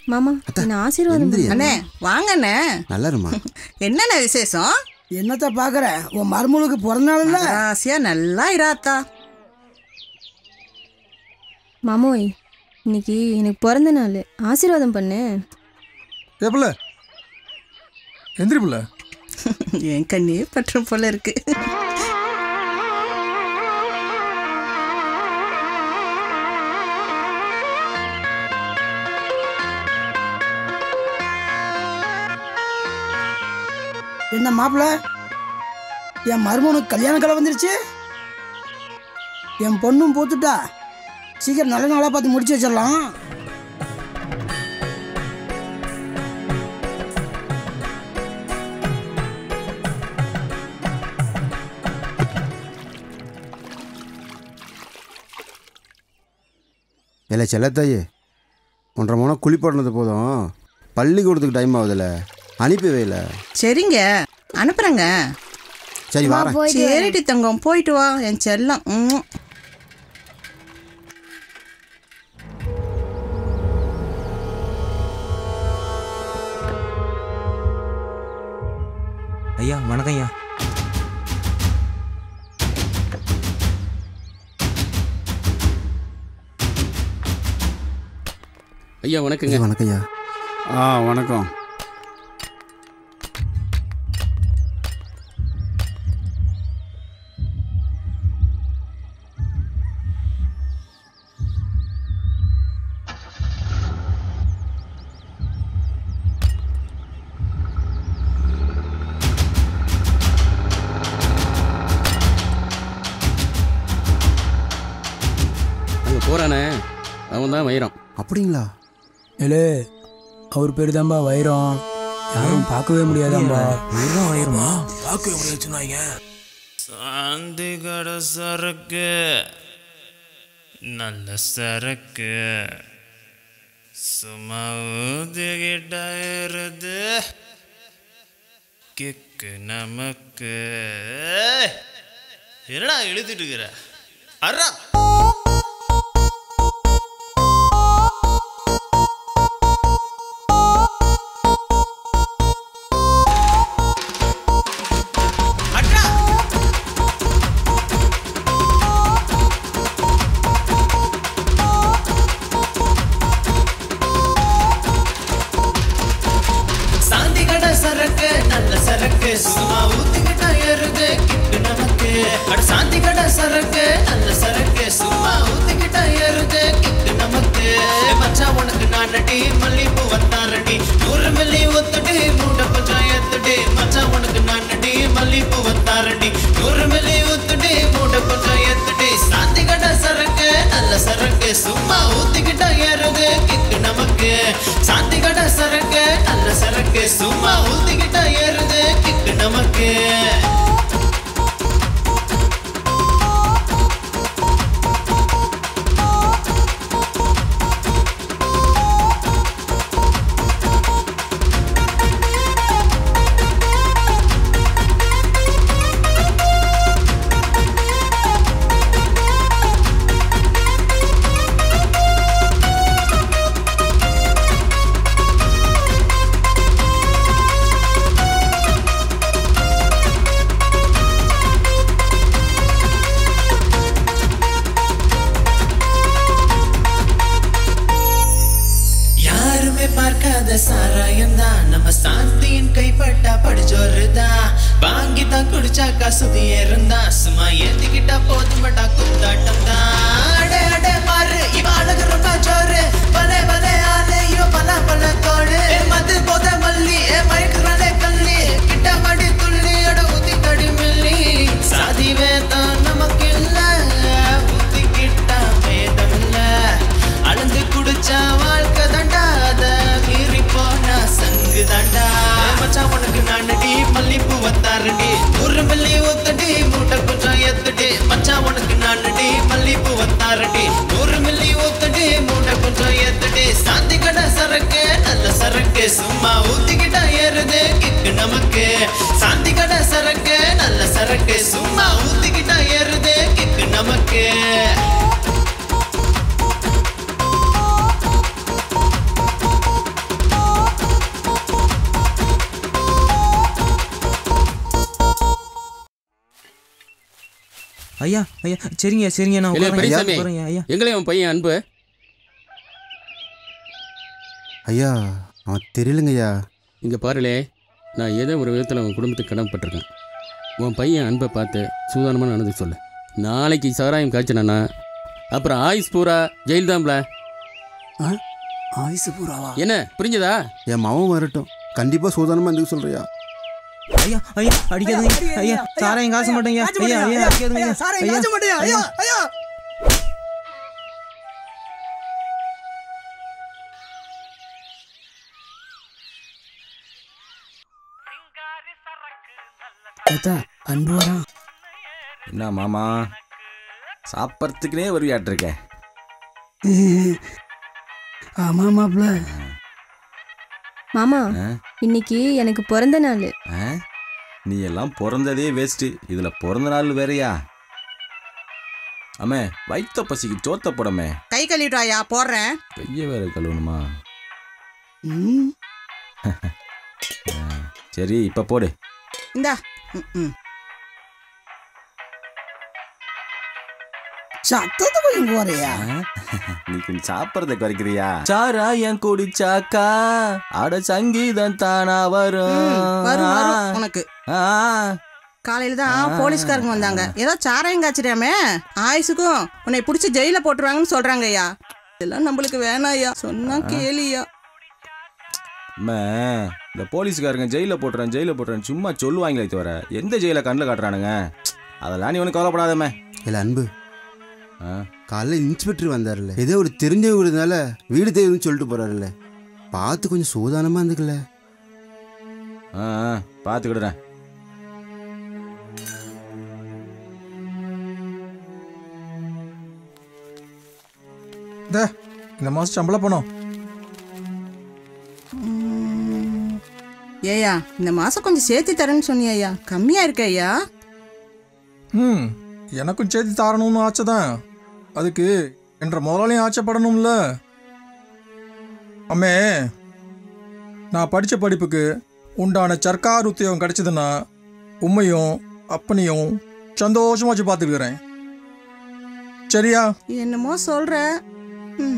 மாமா என்ன ஆசீர்வாதம் எந்திரியா? பண்ணுங்க. அண்ணே வாங்க அண்ணே நல்லா இருமா என்னண்ணே விசேஷம் என்னத்த பாக்குற உன் மருமகளுக்கு பிறந்த நாள்ல ஆசையா நல்லா இராத்தா மாமோய் இன்னைக்கு எனக்கு பிறந்த நாள் ஆசீர்வாதம் பண்ணு ஏ பிள்ளை எந்திரி பிள்ளை என் கண்ணே பற்றும் போல இருக்கு என்ன மாப்பிள்ள என் மருமகனுக்கு கல்யாண கலை வந்துருச்சு என் பொண்ணும் போத்துட்டா சீக்கிரம் நல்ல நாளாக பார்த்து முடிச்சு வச்சிடலாம் இல்லை செல்லத்தாயே ஒன்றரை மணி குளிப்பாட்டினது போதும் பள்ளிக்கூடத்துக்கு டைம் ஆகுதுல்ல அனுப்பி வைல சரிங்க அனுப்புறேங்க சரி வரேன் சரிடி தங்கம் போயிட்டு வா என் செல்லம் ம். ஐயா வணக்கம் ஐயா ஐயா வணக்கங்க வணக்கம் ஐயா ஆ வணக்கம் அங்கே போகிறானே அவன் தான் வைரம் அப்படிங்களா ஏலே அவர் பேர் தான்பா வைரம் யாரும் பார்க்கவே முடியாதாம்பா வைரம் வைரமா பார்க்கவே முடியாது சொன்னாங்க சாந்தி கடை சரக்கு நல்ல சரக்கு சும்மா ஊதிக்கிட்ட இருது கிக்கு நமக்கு ஏய், என்னடா இழுத்துட்டு இருக்கிற அறா சாந்தி கடை சரக்கு நல்ல சரக்கு சும்மா ஊத்திக்கிட்டா ஏறுது கிட்டு நமக்கு அட சாந்தி கடை சரக்கு நல்ல சரக்கு சும்மா ஊத்திக்கிட்டா ஏறுது கிட்டு நமக்கு மச்சான் உனக்கு நான் நடி மல்லிப்பூ வந்தாரடி நூறு மில்லி ஒத்துடி மூட்டை கொஞ்சம் ஏத்துடி மச்சான் உனக்கு நான் நடி மல்லிப்பூ வந்தாரடி நூறு மில்லி ஒத்துடி மூட்டை கொஞ்சம் ஏத்துடி சாந்தி கடை சரக்கு நல்ல சரக்கு சும்மா ஊத்திக்கிட்டா ஏறுது கிக்கு நமக்கு சாந்தி கடை சரக்கு நல்ல சரக்கு சும்மா ஊத்திக்கிட்டா ஏறுது கிக்கு நமக்கு யாருமே பார்க்காத சாராயம் தான் நம்ம சாந்தியின் கைப்பட்டா படிச்சோரு தான் வாங்கி தான் குடிச்சா கசுதி இருந்தா சும்மா ஏத்திக்கிட்டா போதுமட்டா குத்தாட்டம் தான் அடே அடே பாரு இவ அழகு ரொம்ப ஜோரு பலே பலே ஆளு இவ பல பல தோடு ஏ மது போத மல்லி ஏ மயக்குறானே கல்லி கிட்ட மடி துள்ளி அட ஊத்தி தடி மில்லி சாதி வேதம் நமக்கு இல்ல ஊத்திக்கிட்டா வேதம் இல்ல அளந்து குடிச்சா வாழ்க்கை தண்டா அத மீறி போனா சங்கு தண்டா மச்சான் உனக்கு நானடி மல்லிப்பூ வந்தாரடி ஒரு மல்லி ஊத்தடி மூட்டை கொஞ்சம் ஏத்துடி மச்சான் உனக்கு நானடி மல்லிப்பூ வந்தாரடி ஒரு மில்லி ஊத்தடி மூட்டை கொஞ்சம் ஏத்துடி சாந்தி கடை சரக்கு நல்ல சரக்கு சும்மா ஊத்திக்கிட்டா ஏறுது கிக்கு நமக்கு சாந்தி கடை சரக்கு நல்ல சரக்கு சும்மா ஊத்திக்கிட்டா ஏறுது கிக்கு நமக்கு ஐயா ஐயா சரிங்க சரிங்க நான் இல்லையா உட்கார்றேன். பெரியசாமி உட்கார்றேன், ஐயா எங்களே அவன் பையன் அன்பு ஐயா அவன் தெரியலங்கய்யா இங்கே பாருலே நான் ஏதோ ஒரு விதத்தில் அவன் குடும்பத்துக்கு கடமைப்பட்டிருக்கேன் உன் பையன் அன்பை பார்த்து சூதானமாக நடந்து சொல்லு நாளைக்கு சாராயம் காய்ச்சினா அப்புறம் ஆயுஸ் பூரா ஜெயில் தான்ல ஆயுசு பூராவா என்ன புரிஞ்சதா என் மாவன் வரட்டும் கண்டிப்பாக சூதானமாக இருந்துக்க சொல்கிறியா ஐயா ஐயா அடிக்காதீங்க ஐயா சாராயம் காசு மாட்டேங்க ஐயா ஐயா அடிக்காதீங்க சாரே ஐயா காச மாட்டியா ஐயா ஐயா ஏத்தா, அன்பு வரா என்ன மாமா சாப்பிட்றதுக்குனே வருவியாட்டிருக்க ஆமா மாப்ள மாமா இன்னைக்கு எனக்கு பிறந்த நாள் ஆ? நீ எல்லாம் பிறந்ததே வேஸ்ட்டு இதில் பிறந்த நாள் வேறயா அம்மே வைத்த பசிக்கு சோத்த போடமே கை கழுவிட்டாயா போடுறேன் கைய வேற கழுவணுமா ம் ஆ, சரி இப்போ போடு இந்தா ம், ம் சத்தத்தை கொஞ்சம் போறியா நீ சாப்பிட்றத குறைக்கிறியா சாராயம் குடிச்சாக்கா அட சங்கீதம் தானா வரும் வரும் வரும் உனக்கு ஆ, காலையில தான் போலீஸ்காரங்க வந்தாங்க ஏதோ சாராயம் காய்ச்சிடாமே ஆயுசுக்கும் உன்னை பிடிச்சி ஜெயில போட்டுருவாங்கன்னு சொல்றாங்க ஐயா இதெல்லாம் நம்மளுக்கு வேணாம் ஐயா சொன்னா கேளியா அம்மா, இந்த போலீஸ்காரங்க ஜெயில போட்டுறேன் ஜெயில போட்டுறேன் சும்மா சொல்லுவாங்களே தவிர எந்த ஜெயில கண்ணில் காட்டுறானுங்க அதெல்லாம் நீ ஒன்றும் கவலைப்படாதம்மே இல்லை அன்பு ஆ காலைல இன்ஸ்பெக்டர் வந்தார்ல ஏதோ ஒரு தெரிஞ்சவங்கிறதுனால வீடு தேவைன்னு சொல்லிட்டு போறாருல்ல பார்த்து கொஞ்சம் சூதானமாக இருந்துக்கல ஆ ஆ, பார்த்துக்கிடுறேன் இந்த இந்த மாதம் சம்பள பணம் ஏயா இந்த மாசம் கொஞ்சம் சேர்த்து தரேன்னு சொன்னியா கம்மியா இருக்க ஐயா ம் எனக்கும் சேர்த்து தாரணும்னு ஆசை தான் அதுக்கு என்ற முதலாளியும் ஆச்சப்படணும்ல அம்மே நான் படித்த படிப்புக்கு உண்டான சர்க்கார் உத்தியோகம் கிடைச்சதுன்னா உண்மையும் அப்பனையும் சந்தோஷமா வச்சு பார்த்துக்கிறேன் சரியா என்னமோ சொல்ற ம்.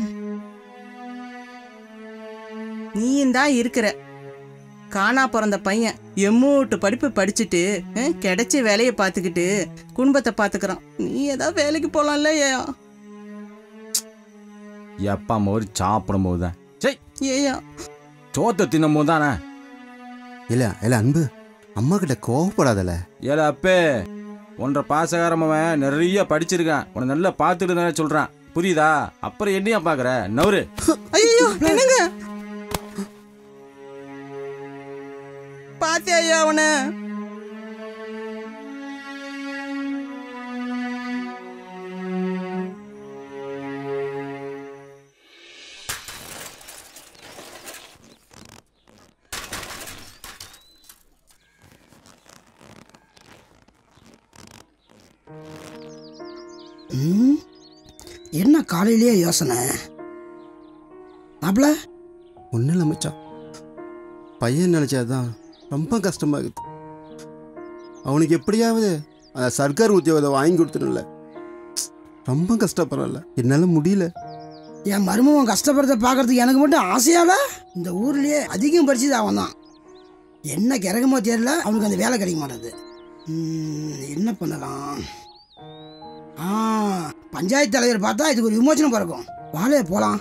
நீயும் தான் இருக்கிற காணா பிறந்த பையன் எம்மூட்டு படிப்பு படிச்சுட்டு அஹ், கிடைச்ச வேலையை பார்த்துக்கிட்டு குடும்பத்தை பார்த்துக்கிறான் நீ ஏதாவது வேலைக்கு போலாம்ல ஏயா எப்பா மோர் சாப்பிடும் போது தான் சரி ஏயா சோத்தை தின்னும் போது தானே இல்லை இல்லை அன்பு அம்மா கிட்ட கோவப்படாதல ஏல அப்பே ஒன்றரை பாசகாரமவன் நிறைய படிச்சிருக்கான் உன்னை நல்லா பார்த்துட்டு தானே சொல்கிறான் புரியுதா அப்புறம் என்னையா பார்க்குற நவரு ஐயோ என்னங்க பாத்தியா ஐயா அவனை ம் என்ன காலையிலேயே யோசனை மாப்ள ஒன்றும் இல்லை மச்சான் பையன் நினச்சாதான் ரொம்ப கஷ்டமாகுது அவனுக்கு எப்படியாவது அந்த சர்க்கார் உத்தியோகத்தை வாங்கி கொடுத்துடல ரொம்ப கஷ்டப்படுறல என்னால் முடியல என் மருமகன் கஷ்டப்படுறத பார்க்கறதுக்கு எனக்கு மட்டும் ஆசையால இந்த ஊர்லயே அதிகம் படிச்சது அவன் தான் என்ன கிறகமோ தெரியல அவனுக்கு அந்த வேலை கிடைக்க மாட்டேது ம், என்ன பண்ணலாம் ஆ பஞ்சாயத்து தலைவர் பார்த்தா இதுக்கு ஒரு விமோசனம் பிறக்கும் வாழைய போகலாம்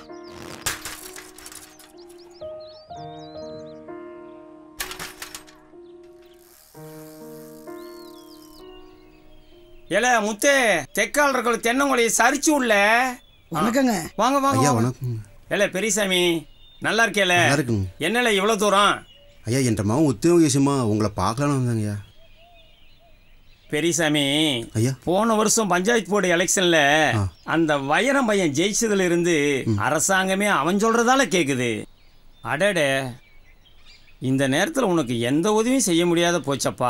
ஏல முத்து தெக்கால் இருக்கிற தென்னங்குழையை சரிச்சு உள்ள வணக்கங்க வாங்க வாங்க ஐயா வாங்க. வணக்கம் ஏல பெரியசாமி நல்லா இருக்கேல நல்லா இருக்குங்க என்னல இவ்வளவு தூரம் ஐயா என்ற மகன் உத்தியோக விஷயமா உங்களை பார்க்கலான்னு வந்தாங்கய்யா பெரியசாமி ஐயா போன வருஷம் பஞ்சாயத்து போர்டு எலெக்ஷன்ல அந்த வைரம் பையன் ஜெயிச்சதுல இருந்து அரசாங்கமே அவன் சொல்றதால கேக்குது அடடே இந்த நேரத்தில் உனக்கு எந்த உதவியும் செய்ய முடியாத போச்சப்பா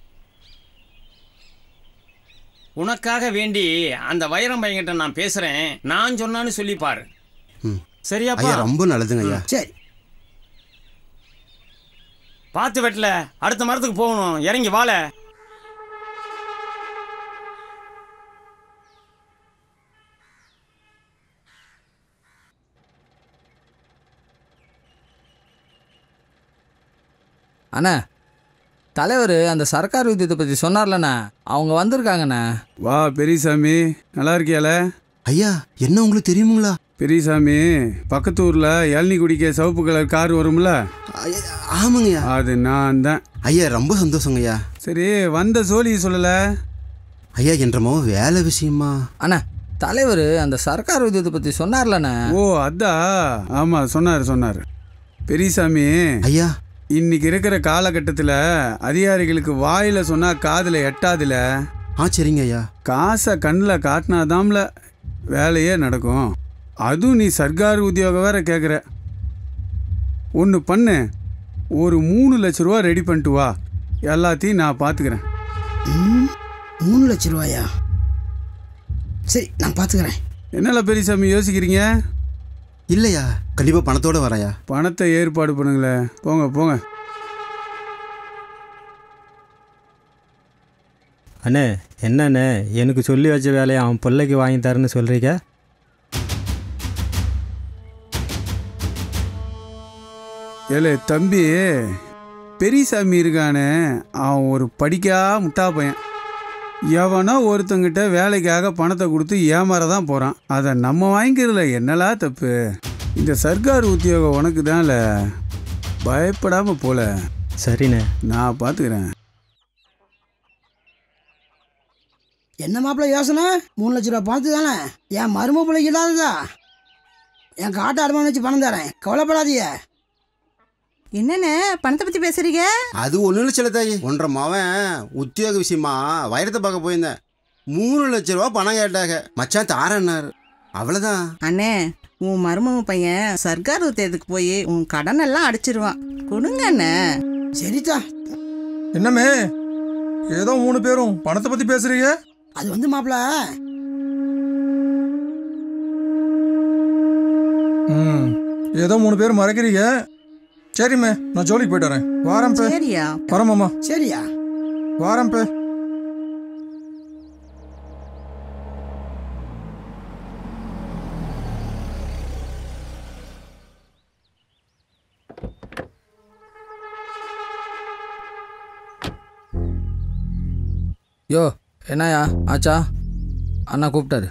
உனக்காக வேண்டி அந்த வைரம் பையன்கிட்ட நான் பேசுறேன் நான் சொன்னான்னு சொல்லி பாரு ம் சரியாப்பா ஐயா ரொம்ப நல்லதுங்க ஐயா சரி பார்த்து வெட்டல அடுத்த மரத்துக்கு போகணும் இறங்கி வாழ அண்ணா தலைவர் அந்த சர்க்கார் உத்தியத்தை பற்றி சொன்னார்லண்ணா அவங்க வந்திருக்காங்கண்ணா வா பெரியசாமி நல்லா இருக்கியால ஐயா என்ன உங்களுக்கு தெரியுமுங்களா பெரியசாமி பக்கத்து ஊரில் இளநி குடிக்க சிவப்பு கலர் கார் வரும்ல ஆமாங்கய்யா அது நான் தான் ஐயா ரொம்ப சந்தோஷங்க ஐயா சரி வந்த சோழி சொல்லலை ஐயா என்றமோ வேலை விஷயமா அண்ணா தலைவர் அந்த சர்க்கார் உத்தியத்தை பற்றி சொன்னார்லண்ணா ஓ அதான் ஆமாம் சொன்னார் சொன்னார் பெரியசாமி ஐயா இன்னைக்கு இருக்கிற காலகட்டத்தில் அதிகாரிகளுக்கு வாயில் சொன்னால் காதில் எட்டாதுல ஆ சரிங்க ஐயா காசை கண்ணில் காட்டினாதாம்ல வேலையே நடக்கும் அதுவும் நீ சர்க்கார் உத்தியோகம் வேற கேட்குற ஒன்று பண்ணு ஒரு மூணு லட்ச ரூபா ரெடி பண்ணிட்டு வா எல்லாத்தையும் நான் பார்த்துக்கிறேன் ம், மூணு லட்ச ரூபாயா சரி நான் பார்த்துக்கிறேன் என்னல பெரியசாமி யோசிக்கிறீங்க இல்லையா கண்டிப்பாக பணத்தோட வரையா பணத்தை ஏற்பாடு பண்ணுங்களேன் போங்க போங்க அண்ணே என்னண்ணே எனக்கு சொல்லி வச்ச வேலையை அவன் பிள்ளைக்கு வாங்கி தரேன்னு சொல்கிறீங்க ஏலே தம்பி பெரியசாமி இருக்கானே அவன் ஒரு படிக்கா முட்டா பையன் எவனோ ஒருத்தங்கிட்ட வேலைக்காக பணத்தை கொடுத்து ஏமாற தான் போகிறான் அதை நம்ம வாங்கிக்கிறதுல என்னலா தப்பு இந்த சர்க்கார் உத்தியோகம் உனக்கு தான்ல பயப்படாமல் போல சரிண்ணே நான் பார்த்துக்கிறேன் என்ன மாப்பிள்ள யோசனை மூணு லட்ச ரூபா பணத்து தானே என் மரும பிள்ளைக்கு இல்லாததா என் காட்டு அடமானம் வச்சு பணம் தரேன் கவலைப்படாதீங்க என்னண்ணே பணத்தை பற்றி பேசுறீங்க அது ஒன்றும் இல்லை சில தாயி ஒன்றரை மாவன் உத்தியோக விஷயமா வைரத்தை பார்க்க போயிருந்தேன் மூணு லட்ச ரூபா பணம் கேட்டாங்க மச்சான் தாரன்னாரு அவ்வளோதான் அண்ணே உன் மருமக பையன் சர்க்கார் உத்தியத்துக்கு போய் உன் கடன் எல்லாம் அடிச்சிருவான் கொடுங்க அண்ணே சரிதா என்னமே ஏதோ மூணு பேரும் பணத்தை பற்றி பேசுறீங்க அது வந்து மாப்பிள்ள ம் ஏதோ மூணு பேர் மறைக்கிறீங்க சரிம்மே நான் ஜோலிக்கு போயிட்டு வரேன் வாரம் பே சரியா வரமாம்மா சரியா வாரம் பே யோ என்னயா ஆச்சா அண்ணா கூப்பிட்டாரு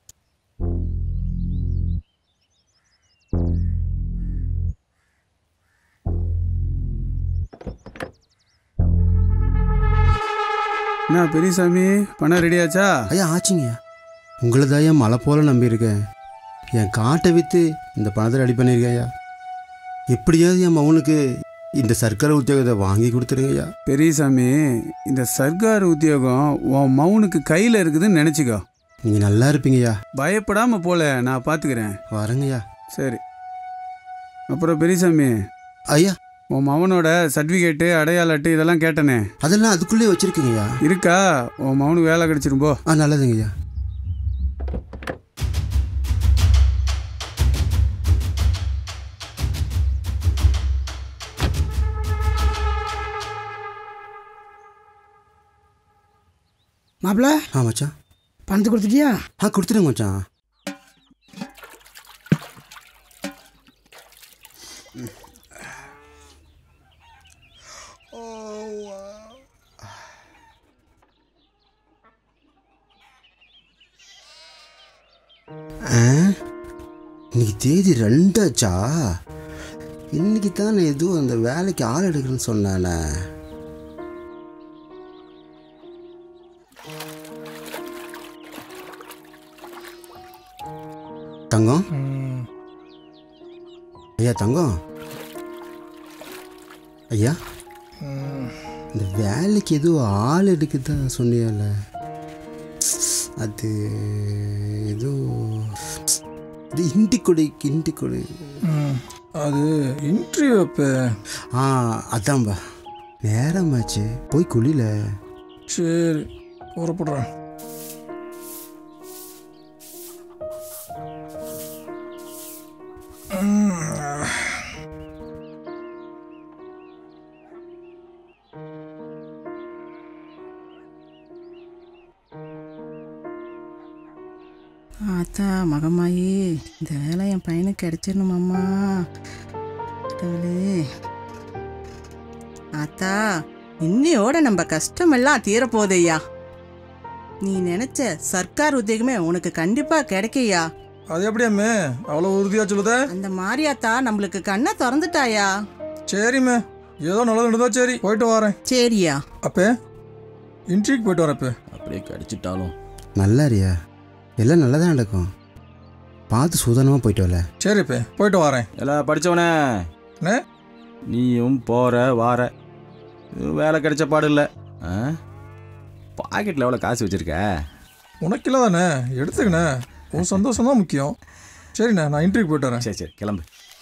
என்ன பெரியசாமி பணம் ரெடியாச்சா ஐயா ஆச்சுங்க உங்களை தான் ஏன் மலை போல நம்பியிருக்கேன் என் காட்டை விற்று இந்த பணத்தை ரெடி பண்ணியிருக்கேன் ஐயா எப்படியாவது என் மகனுக்கு இந்த சர்க்கார் உத்தியோகத்தை வாங்கி கொடுத்துருங்க ஐயா பெரியசாமி இந்த சர்க்கார் உத்தியோகம் உன் மவுனுக்கு கையில் இருக்குதுன்னு நினச்சிக்கோ நீங்கள் நல்லா இருப்பீங்கய்யா பயப்படாம போல நான் பார்த்துக்கிறேன் வரேங்கய்யா சரி அப்புறம் பெரியசாமி ஐயா உன் மவனோட சர்டிஃபிகேட்டு அடையாள அட்டை இதெல்லாம் கேட்டனே அதெல்லாம் அதுக்குள்ளே வச்சிருக்கீங்கய்யா இருக்கா உன் மவனுக்கு வேலை கிடைச்சிரும் போ ஆ நல்லதுங்கய்யா மாப்பிள்ள ஆ மச்சான் பணத்தை கொடுத்துட்டியா ஆ கொடுத்துருங்க மச்சான் ஆ இன்னைக்கு தேதி ரெண்டாச்சா இன்னைக்கு தான் ஏதோ அந்த வேலைக்கு ஆள் எடுக்கிறேன்னு சொன்னானே தங்கம் ஐயா தங்கம் ஐயா இந்த வேலைக்கு ஏதோ ஆள் எடுக்கதான் சொன்னியல அது ஏதோ இது இண்டி கொடி இண்டி கொடி ம், அது இன்டர்வியூ இப்போ ஆ அதான்பா நேரமாச்சு போய் குளில சரி புறப்படுறேன் ம், ஆத்தா மகமாயி இந்த வேலை என் பையனுக்கு கிடைச்சிடணுமாம்மா கடவுளே ஆத்தா இன்னையோட நம்ம கஷ்டமெல்லாம் தீரப்போதையா நீ நினைச்ச சர்க்கார் உத்தியோகமே உனக்கு கண்டிப்பா கிடைக்கையா அது எப்படியாமே அவ்வளோ உறுதியாக சொல்லுதே அந்த மாரியாத்தா நம்மளுக்கு கண்ணை திறந்துட்டாயா சரிம்மே ஏதோ நல்லது நடந்தா சரி போயிட்டு வரேன் சரியா அப்பே இன்ட்ரிக்கு போயிட்டு வரேன் அப்பே அப்படியே கடிச்சிட்டாலும் நல்லா இருக்கியா எல்லாம் நல்லா தான் நடக்கும் பார்த்து சூதானமாக போயிட்டு வரல சரி அப்பே போயிட்டு வரேன் எல்லாம் படித்தவனே அண்ணே நீயும் போற வார வேலை கிடைச்ச பாடு இல்லை பாக்கெட்டில் எவ்வளோ காசு வச்சிருக்க உனக்கு இல்லை தானே எடுத்துக்கண்ணே உன் சந்தோஷம் தான் முக்கியம் சரிண்ணே நான் இன்டர்வியூ போயிட்டு வரேன் சரி சரி கிளம்பு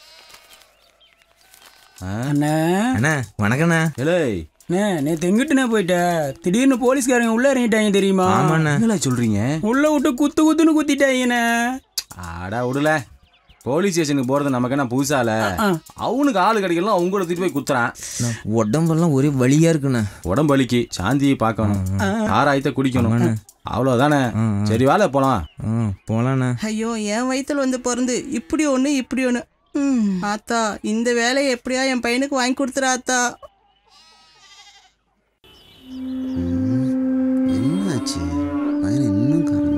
அண்ணே அண்ணா வணக்கண்ணே ஏலே அண்ணே நேற்று எங்கிட்டுண்ணே போயிட்ட திடீர்னு போலீஸ்காரங்க உள்ள இறங்கிட்டாங்க தெரியுமா ஆமாண்ணே. என்னடா சொல்றீங்க உள்ள விட்டு குத்து குத்துன்னு குத்திட்டாங்கண்ணே ஆடா விடல போலீஸ் ஸ்டேஷனுக்கு போறது நமக்கு என்ன புதுசால அவனுக்கு ஆளு கிடைக்கலாம் அவங்க கூட தூக்கிட்டு போய் குத்துறான் உடம்பெல்லாம் ஒரே வலியா இருக்குண்ணே உடம்பு வலிக்கு சாந்தியை பார்க்கணும் ஆராயத்தை குடிக்கணும் அவ்வளோதானே சரி வேலை போலாம் போலாண்ணே ஐயோ என் வயித்துல வந்து பிறந்து இப்படி ஒண்ணு இப்படி ஒண்ணு ம், ஆத்தா இந்த வேலையை எப்படியா என் பையனுக்கு வாங்கி கொடுத்துரு ஆத்தா என்னாச்சு பையன் இன்னும் காணுமே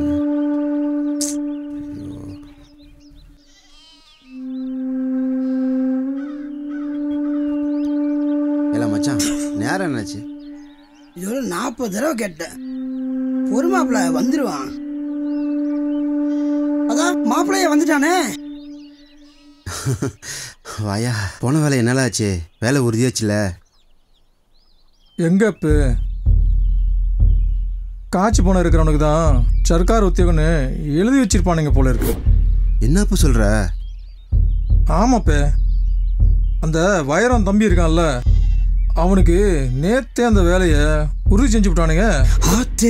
இல்லை மச்சான் நேரம் என்னாச்சு இதோட நாற்பது தடவை கேட்டேன் ஒரு மாப்பிள்ள வந்துடுவான் அதான் மாப்பிள்ளைய வந்துட்டானே வாயா போன வேலை என்னால ஆச்சு வேலை உறுதியாச்சுல எங்க இப்போ காய்ச்சி போன இருக்கிறவனுக்கு தான் சர்க்கார் உத்தியோகம்னு எழுதி வச்சிருப்பானுங்க போல இருக்கு என்னப்பா சொல்ற ஆமாப்பே அந்த வைரம் தம்பி இருக்கான்ல அவனுக்கு நேத்தே அந்த வேலையை உறுதி செஞ்சு விட்டானுங்க ஆத்து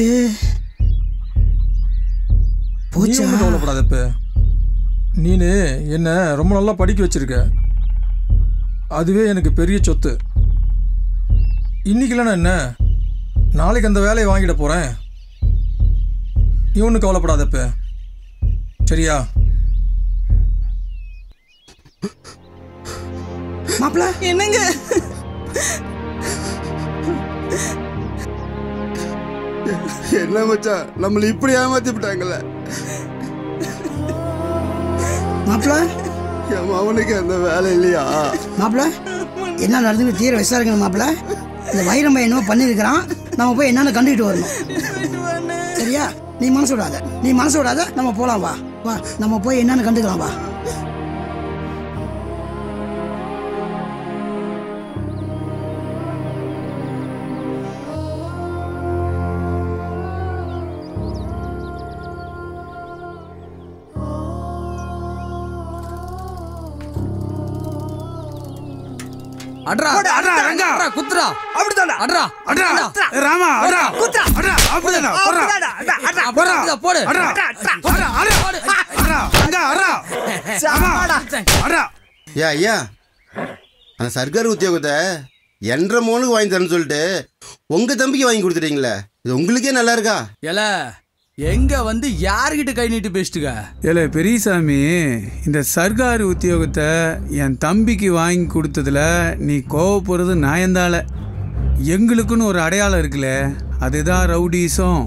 நீ ஒன்றும் கவலைப்படாதப்ப நீனு என்ன ரொம்ப நல்லா படிக்க வச்சிருக்க அதுவே எனக்கு பெரிய சொத்து இன்னைக்கு இல்லைன்னா என்ன நாளைக்கு அந்த வேலையை வாங்கிட போறேன் நீ ஒன்றும் கவலைப்படாதப்ப சரியா மாப்பிள்ள என்னங்க என்ன மச்சான் நம்மளை இப்படி ஏமாத்தி விட்டாங்கல்ல மாப்பிள்ள என் மவனுக்கு அந்த வேலை இல்லையா மாப்பிள்ள என்ன நடந்துன்னு தீர விசாரிக்கணும் மாப்பிள்ள இந்த வைரம் பையன் என்னமோ பண்ணியிருக்கிறான் நம்ம போய் என்னன்னு கண்டுக்கிட்டு வரணும் சரியா நீ மனசு விடாத நீ மனசு விடாத நம்ம போலாம் வா வா நம்ம போய் என்னன்னு கண்டுக்கலாம் வா அட்ரா அட்ரா, ரங்கா. அட்ரா, குத்துறா அப்படிதான்டா. அட்ரா அட்ரா. ஏ, ராமா, அட்ரா. அட்ரா, அப்படிதான்டா, போடுறா. போடுறா. போடு அட்ரா. அட்ரா, அட்ரா. அட்ரா, ரங்கா, அட்ரா. ராமா, அட்ரா. ஏ ஐயா அந்த சர்க்கார் உத்தியோகத்தை என்ற மோனுக்கு வாங்கி தரேன்னு சொல்லிட்டு உங்க தம்பிக்கு வாங்கி கொடுத்துட்டீங்களே இது உங்களுக்கே நல்லா இருக்கா ஏல எங்க வந்து யார்கிட்ட கை நீட்டி பேசிட்டுக்க ஏலே பெரியசாமி இந்த சர்க்கார் உத்தியோகத்தை என் தம்பிக்கு வாங்கி கொடுத்ததுல நீ கோவப்படுறது நியாயந்தால எங்களுக்குன்னு ஒரு அடையாளம் இருக்குல்ல அதுதான் ரவுடிசம்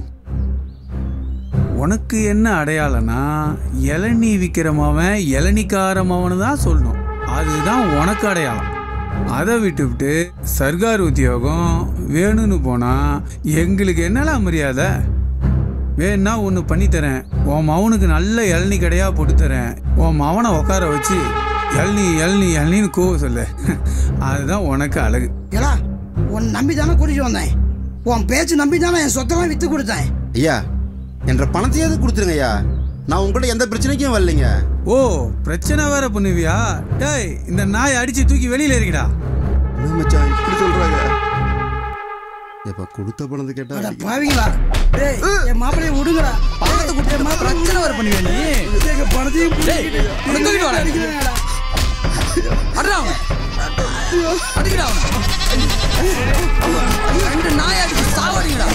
உனக்கு என்ன அடையாளம்னா இளநீ விற்கிறமவன் இளநிக்காரமவனு தான் சொல்லணும் அதுதான் உனக்கு அடையாளம் அதை விட்டுவிட்டு சர்க்கார் உத்தியோகம் வேணும்னு போனால் எங்களுக்கு என்னலாம் மரியாதை வேணா ஒன்று பண்ணித்தரேன் உன் மவனுக்கு நல்ல இளநீ கடையாக போட்டு தரேன் உன் மவனை உட்கார வச்சு இளநீ இளநீ இளநீன்னு கூவ சொல்லு அதுதான் உனக்கு அழகு ஏலா உன் நம்பி தானே கூட்டிட்டு வந்தேன் உன் பேச்சு நம்பி தானே என் சொத்தெல்லாம் வித்து கொடுத்தேன் ஐயா என்ற பணத்தையாவது கொடுத்துருங்க ஐயா நான் உங்கள்கிட்ட எந்த பிரச்சனைக்கும் வரலைங்க ஓ பிரச்சனை வேற பண்ணுவியா டேய் இந்த நாயை அடிச்சு தூக்கி வெளியில இருக்கடா என்ன மச்சான் இப்படி சொல்றாங்க எப்ப கொடுத்த பணத்தை அட கேட்டா பாவிங்களா டேய் என் மாப்பிளைய விடுங்கடா பணத்தை கொடுத்து மாப்பிள்ளை பிரச்சனை வர பண்ணுவியா நீ எங்க பணத்தையும் புடிங்கிட்டு உன்னை தூக்கிட்டு வாடா. அடிக்கிறாங்கடா. அட்ரா அவனை அடிக்கடா அவனை ரெண்டு நாய் அடிச்சு சாவடிங்கடா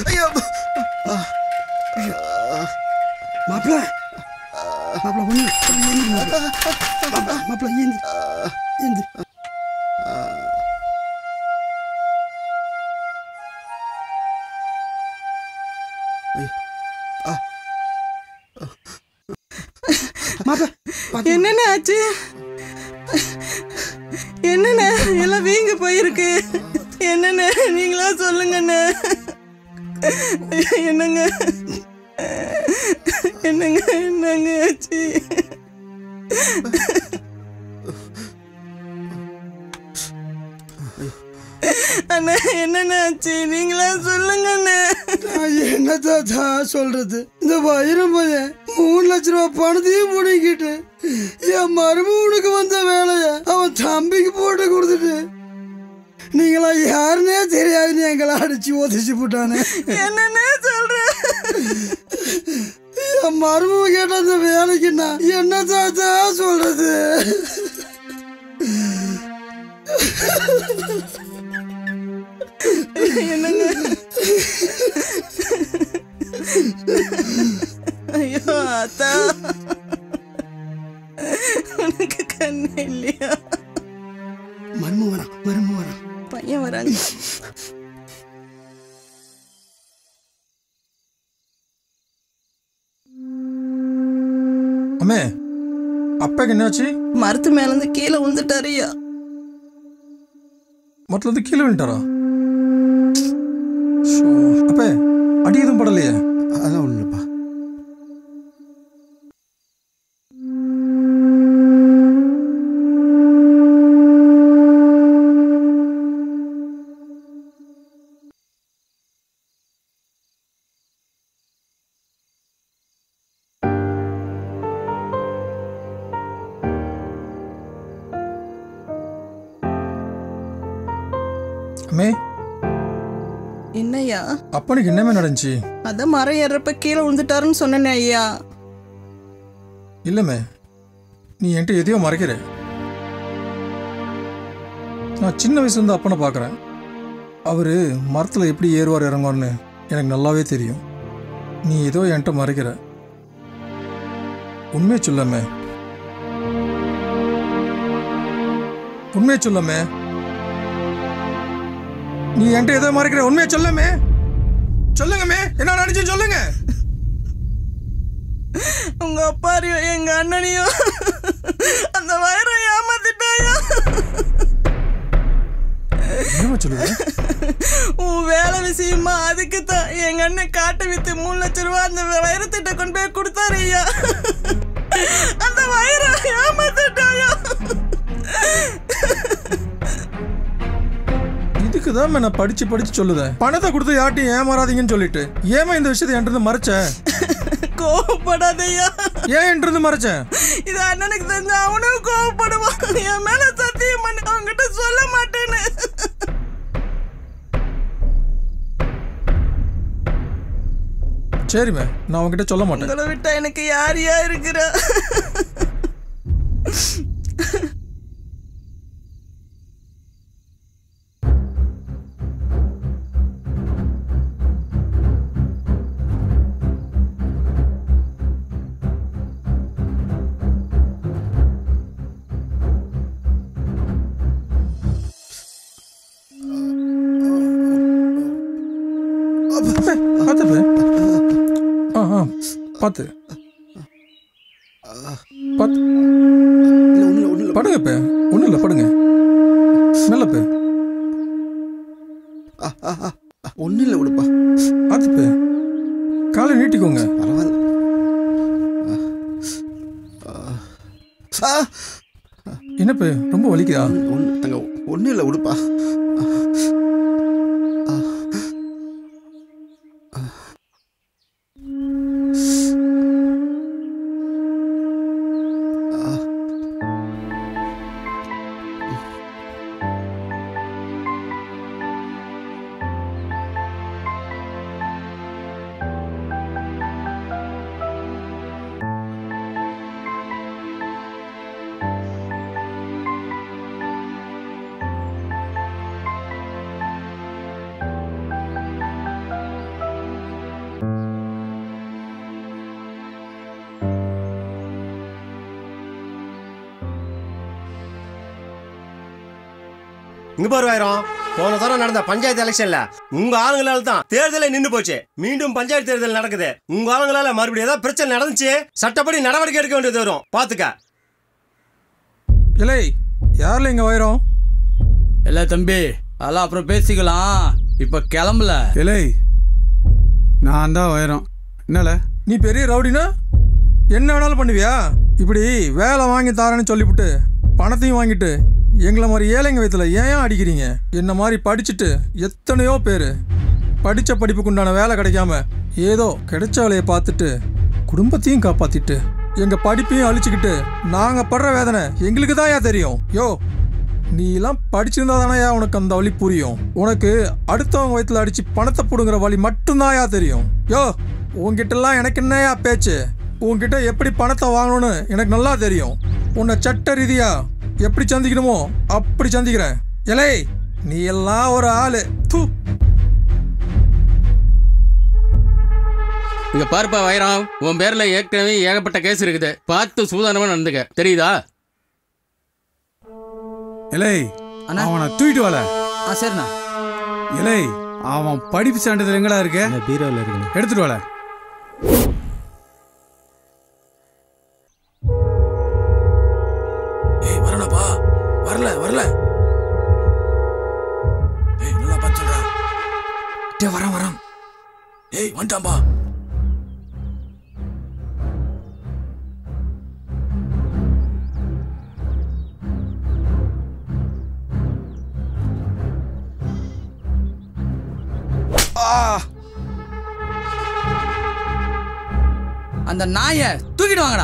ஐயோ மாப்பிள்ள மாப்பிள்ள ஒண்ணு மாப்பிள்ள மாப்பிள்ள ஏந்தி ஏந்தி என்னென்ன ஆச்சு என்னண்ணே எல்லாம் வீங்க போயிருக்கு என்னண்ணே நீங்களா சொல்லுங்கண்ணே என்னங்க என்னங்க என்னங்க ஆச்சு அண்ணா என்னண்ணே ஆச்சு நீங்களா சொல்லுங்கண்ணே நான் என்ன தாத்தா சொல்றது இந்த வயிறம் பையன் மூணு லட்ச ரூபா பணத்தையும் முடிக்கிட்டு என் மருமகனுக்கு வந்த வேலைய அவன் தம்பிக்கு போட்டு கொடுத்துட்டு நீங்களா யாருன்னே தெரியாதுன்னு எங்களை அடிச்சு உதச்சு போட்டானே என்னண்ணே சொல்ற என் மருமக கேட்ட அந்த வேலைக்கு நான் என்ன தாத்தா சொல்றது என்னங்க ஐயோ அத்தா உனக்கு கண்ணு இல்லையா மரும வரான் மரும வரான் பையன் வராங்க அம்மே அப்பாக்கு என்னாச்சு மரத்து மேல இருந்து கீழே விழுந்துட்டாரு ஐயா மொத்தம் இருந்து கீழே விழுந்துட்டாரா ஷோ, அப்பே அடி எதுவும் படலையே அதெல்லாம் ஒன்றும் இல்லைப்பா அம்மே என்னய்யா அப்பனுக்கு என்னமே நடந்துச்சு அதான் மரம் ஏறப்ப கீழே விழுந்துட்டாருன்னு சொன்னேனே ஐயா இல்லைம்மே நீ என்கிட்ட எதையோ மறைக்கிற நான் சின்ன வயசுலேருந்து அப்பனை பார்க்குறேன் அவர் மரத்தில் எப்படி ஏறுவார் இறங்குவார்னு எனக்கு நல்லாவே தெரியும் நீ ஏதோ என்கிட்ட மறைக்கிற உண்மையை சொல்லமே உண்மையை சொல்லமே நீ என்கிட்ட ஏதோ மறைக்கிற உண்மையை சொல்லமே சொல்லுங்கமே என்ன நடந்துச்சு சொல்லுங்க உங்க அப்பாரையும் எங்க அண்ணனையும் அந்த வயிறம் ஏமாத்திட்டாயா என்னம்மா சொல்லுங்க உன் வேலை விஷயமா அதுக்கு தான் எங்க அண்ணன் காட்டை வித்து மூணு லட்ச ரூபா அந்த வைரத்திட்ட கொண்டு போய் கொடுத்தாரு ஐயா அந்த வயிறம் ஏமாத்திட்டாயா இதுக்கு தான் நான் படிச்சு படிச்சு சொல்லுதேன் பணத்தை கொடுத்து யார்ட்டையும் ஏமாறாதீங்கன்னு சொல்லிட்டு ஏமா இந்த விஷயத்தை என்கிட்ட இருந்து மறைச்ச கோவப்படாதய்யா ஏன் என்கிட்ட இருந்து மறைச்சேன் இது அண்ணனுக்கு தெரிஞ்ச அவனும் கோவப்படுவான் என் மேல சத்தியம் பண்ணி அவன்கிட்ட சொல்ல மாட்டேன்னு சரிம்மே நான் உன்கிட்ட சொல்ல மாட்டேன் உங்களை விட்டா எனக்கு யார் யா இருக்கிறா பார்த்து ஆ ஆ பார்த்து பார்த்து படுங்க இப்போ ஒன்றும் இல்லை படுங்க நல்ல பே ஒன்றும் இல்லை விடுப்பா பார்த்து பே காலை நீட்டிக்கோங்க பரவாயில்ல என்ன பே ரொம்ப வலிக்குதா ஒன்று தங்க ஒன்றும் இல்லை விடுப்பா இங்க பாரு ஆயிரம் போன தரம் நடந்த பஞ்சாயத்து எலெக்ஷன்ல உங்க ஆளுங்களால தான் தேர்தலே நின்னு போச்சு மீண்டும் பஞ்சாயத்து தேர்தல் நடக்குது உங்க ஆளுங்களால மறுபடியும் ஏதாவது பிரச்சனை நடந்துச்சு சட்டப்படி நடவடிக்கை எடுக்க வேண்டியது வரும் பாத்துக்க இலை யாரில் இங்கே வைரம் இல்லை தம்பி அதெல்லாம் அப்புறம் பேசிக்கலாம் இப்போ கிளம்பல இலை நான் தான் வைரம் என்னல நீ பெரிய ரவுடினா என்ன வேணாலும் பண்ணுவியா இப்படி வேலை வாங்கி தாரேன்னு சொல்லிவிட்டு பணத்தையும் வாங்கிட்டு எங்களை மாதிரி ஏழைங்க வயத்துல ஏன் ஏன் அடிக்கிறீங்க என்ன மாதிரி படிச்சுட்டு எத்தனையோ பேர் படித்த படிப்புக்கு உண்டான வேலை கிடைக்காம ஏதோ கிடைச்ச வேலையை பார்த்துட்டு குடும்பத்தையும் காப்பாத்திட்டு எங்க படிப்பையும் அழிச்சுக்கிட்டு நாங்க படுற வேதனை எங்களுக்கு தான் ஏன் தெரியும் யோ நீ எல்லாம் படிச்சிருந்தா தானே உனக்கு அந்த வழி புரியும் உனக்கு அடுத்தவங்க வயிற்றுல அடிச்சு பணத்தை பிடுங்குற வழி மட்டும்தான் யா தெரியும் யோ உன்கிட்டலாம் எனக்கு என்னயா பேச்சு உன்கிட்ட எப்படி பணத்தை வாங்கணும்னு எனக்கு நல்லா தெரியும் உன்னை சட்ட ரீதியா எப்படி சந்திக்கணுமோ அப்படி சந்திக்கிறேன் எலை நீ எல்லாம் ஒரு ஆளு தூ இங்க பாருப்பா வைரம் உன் பேர்ல ஏற்கனவே ஏகப்பட்ட கேஸ் இருக்குது பார்த்து சூதானமா நடந்துக்க தெரியுதா இலை அவனை தூக்கிட்டு வாழ ஆ சரிண்ணா இலை அவன் படிப்பு சான்றிதழ் எங்கடா இருக்கு பீரோவில் இருக்குண்ணே எடுத்துட்டு வாழ ஏய் வரலப்பா வரல வரல ஏய் நல்லா பார்த்து சொல்றா டே வரான் வரான் ஏய் வந்துட்டான்பா அந்த நாயை தூக்கிட்டு வாங்கடா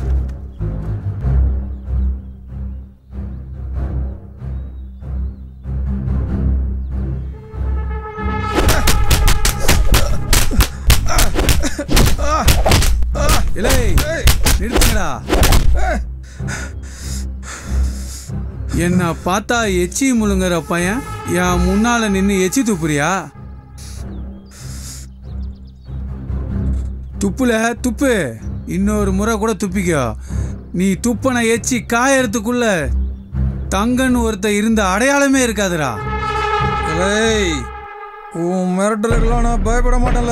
இலை நிறுத்துங்கடா என்ன பார்த்தா எச்சி முழுங்குற பையன் என் முன்னால நின்று எச்சி துப்புறியா துப்புல துப்பு இன்னொரு முறை கூட துப்பிக்கோ நீ துப்பன எச்சி காயறதுக்குள்ள தங்கன்னு ஒருத்த இருந்த அடையாளமே இருக்காதுடா ஏய் உன் மிரட்டலுக்கெல்லாம் நான் பயப்பட மாட்டேன்ல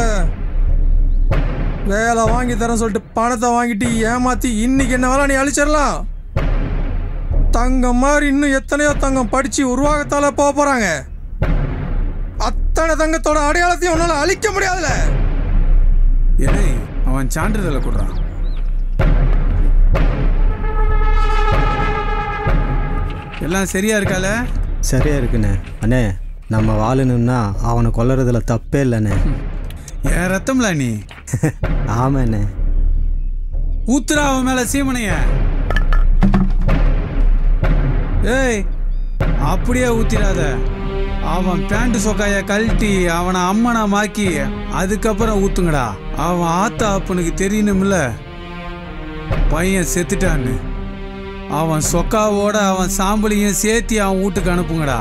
வேலை வாங்கி தரேன் சொல்லிட்டு பணத்தை வாங்கிட்டு ஏமாத்தி இன்னைக்கு என்ன வேலை நீ அழிச்சிடலாம் தங்கம் மாதிரி இன்னும் எத்தனையோ தங்கம் படிச்சு உருவாகத்தால போக போறாங்க அத்தனை தங்கத்தோட அடையாளத்தையும் உன்னால அழிக்க முடியாதுல ஏய் அவன் சான்றிதழை கொடுறான் எல்லாம் சரியா இருக்கால சரியா இருக்குண்ணே அண்ணே நம்ம வாழணும்னா அவனை கொல்லறதுல தப்பே இல்லைண்ணே என் ரத்தம்ல நீ ஆமாண்ணே ஊத்துறா அவன் மேல சீமனைய ஏய் அப்படியே ஊத்திராத அவன் பேண்ட் சொக்காய கழட்டி அவனை அம்மனை மாக்கி அதுக்கப்புறம் ஊத்துங்கடா அவன் ஆத்தா அப்பனுக்கு தெரியணும்ல பையன் செத்துட்டான்னு அவன் சொக்காவோட அவன் சாம்பலையும் சேர்த்தி அவன் வீட்டுக்கு அனுப்புங்கடா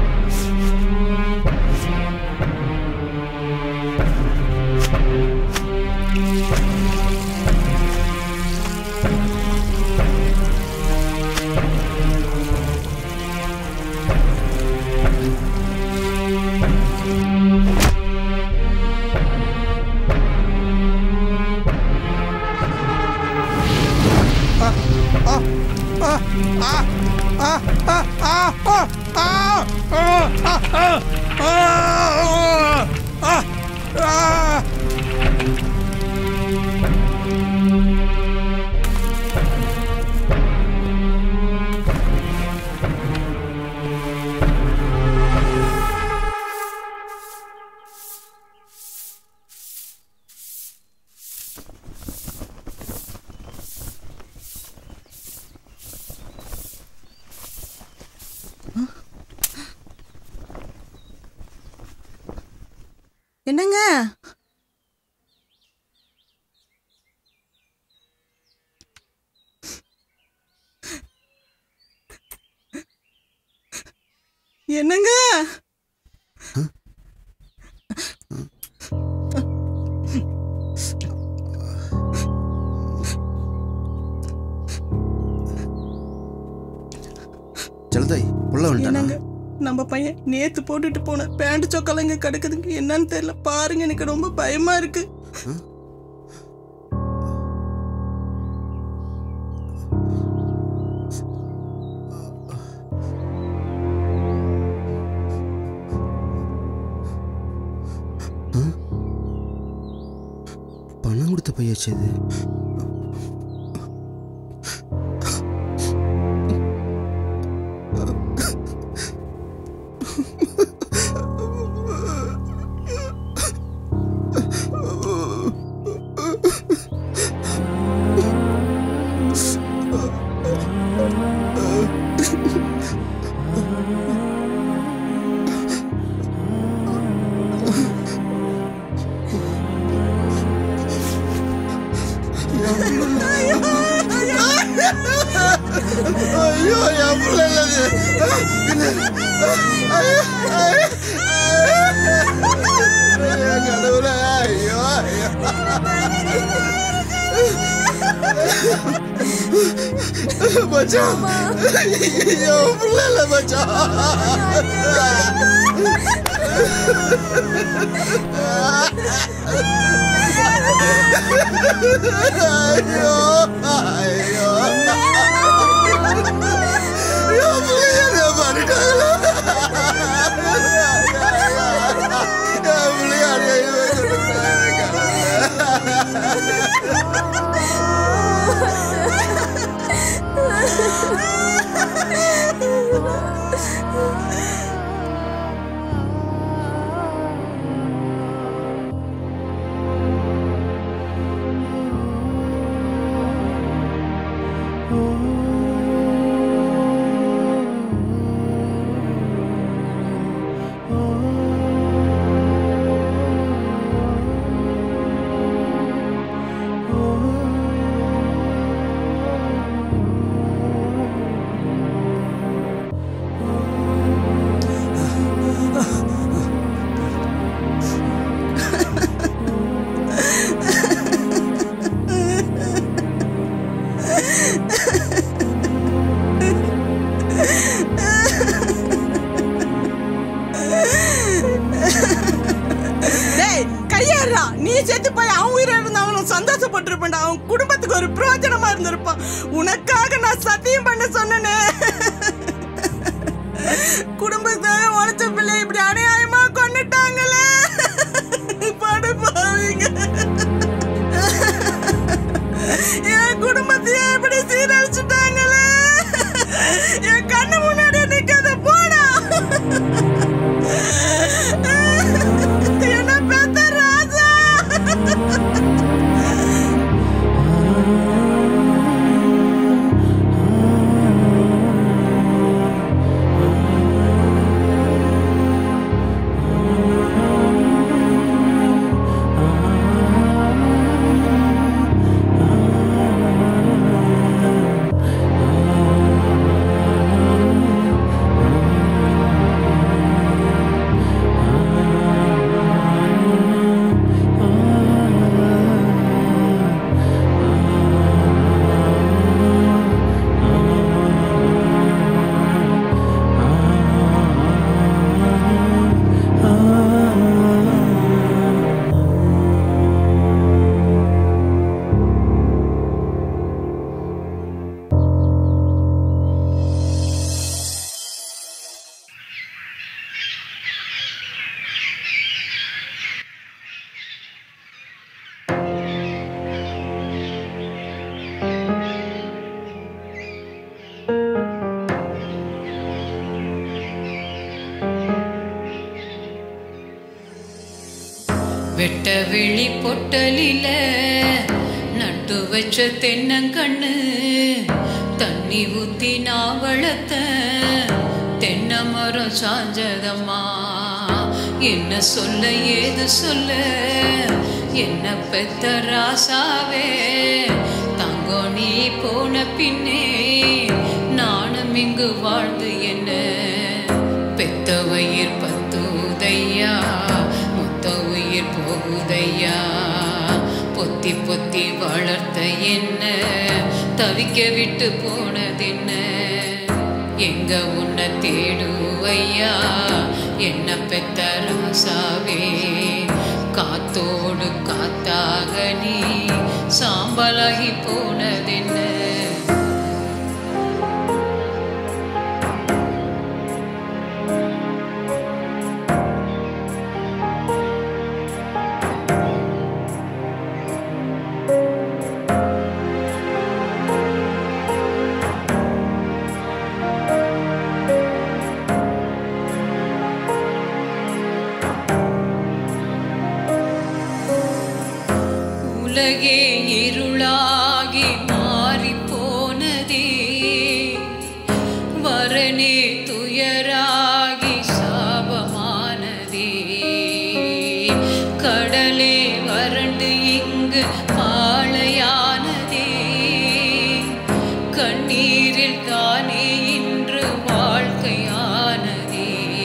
என்னங்க என்னங்க ஜலதாய் உள்ள என்னங்க வந்துட்டானா நம்ம பையன் நேத்து போட்டுட்டு போன பேண்ட் சொக்கெல்லாம் இங்க கிடக்குதுங்க என்னன்னு தெரியல பாருங்க எனக்கு ரொம்ப பயமா இருக்கு பணம் கொடுத்த பையாச்சு இது ஐயோ என் பிள்ளை இல்லது கடவுளே ஐயோ மச்சான் ஐயோ பிள்ளை இல்லை மச்சான் ஐயோ ஐயோ டேய் கையேறா நீ செத்து போய் அவன் உயிரை இருந்தாலும் சந்தோஷப்பட்டிருப்பேன்டா அவன் குடும்பத்துக்கு ஒரு பிரயோஜனமா இருந்திருப்பான் உனக்காக நான் சத்தியம் பண்ண சொன்னேனே குடும்பத்தார உழைச்ச பிள்ளை இப்படி அநியாயமா கொண்டுட்டாங்களே படு பாவீங்க என் குடும்பத்தையே இப்படி சீரழிச்சுட்டாங்களே என் கண்ணு முன்னாடி நிக்காத போடா என்ன பெத்த ராஜா வெட்ட விழி பொட்டலில நட்டு வச்ச தென்னங்கண்ணு தண்ணி ஊத்தி நான் வளர்த்த தென்னை மரம் சாஞ்சதம்மா என்ன சொல்ல ஏது சொல்ல என்ன பெத்த ராசாவே தங்கம் நீ போன பின்னே நானும் இங்கு வாழ்ந்து என்ன பெத்த வயிர் பத்துதையா மொத்த உயிர் போகுதையா பொத்தி பொத்தி வளர்த்த என்ன தவிக்க விட்டு போனதென்ன எங்க உன்னை தேடுவ ஐயா என்ன பெத்த ராசாவே காத்தோடு காத்தாக நீ சாம்பலாகி போனதென்ன உலகே இருளாகி மாறி போனதே வரனே துயராகி சாபமானதே கடலே வறண்டு இங்கு பாளையானதே கண்ணீரில் தானே இன்று வாழ்க்கையானதே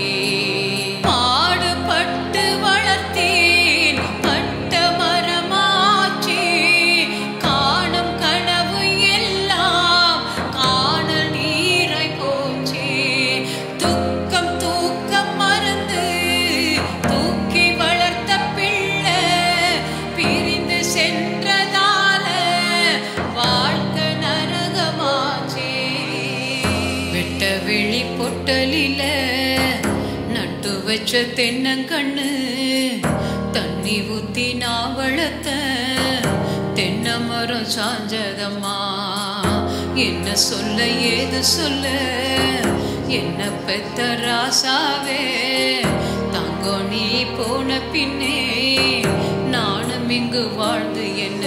பாடுபட்டு வளர்த்தேன் பட்ட மரமாச்சே காணும் கனவு எல்லாம் காணல் நீராய் போச்சே துக்கம் தூக்கம் மறந்து தூக்கி வளர்த்த பிள்ளை பிரிந்து சென்றதால வாழ்க்கை நரகமாச்சே வெட்ட விழி பொட்டலில நட்டு வச்ச தென்னங்கண்ணு தண்ணி ஊத்தி நான் வளர்த்த தென்னை மரம் சாஞ்சதம்மா என்ன சொல்ல ஏது சொல்ல என்ன பெத்த ராசாவே தங்கோ நீ போன பின்னே நானும் இங்கு வாழ்ந்து என்ன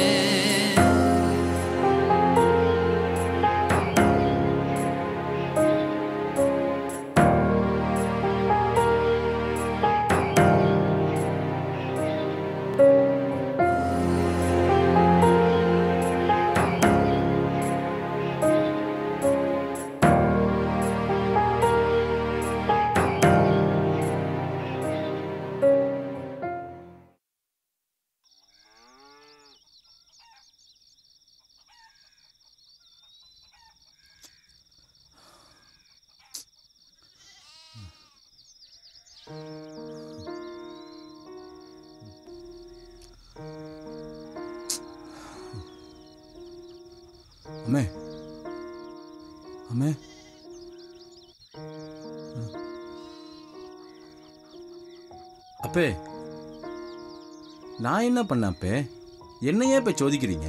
அம்மே அம்மே அப்பே நான் என்ன பண்ண அப்பே என்னையே இப்ப சோதிக்கிறீங்க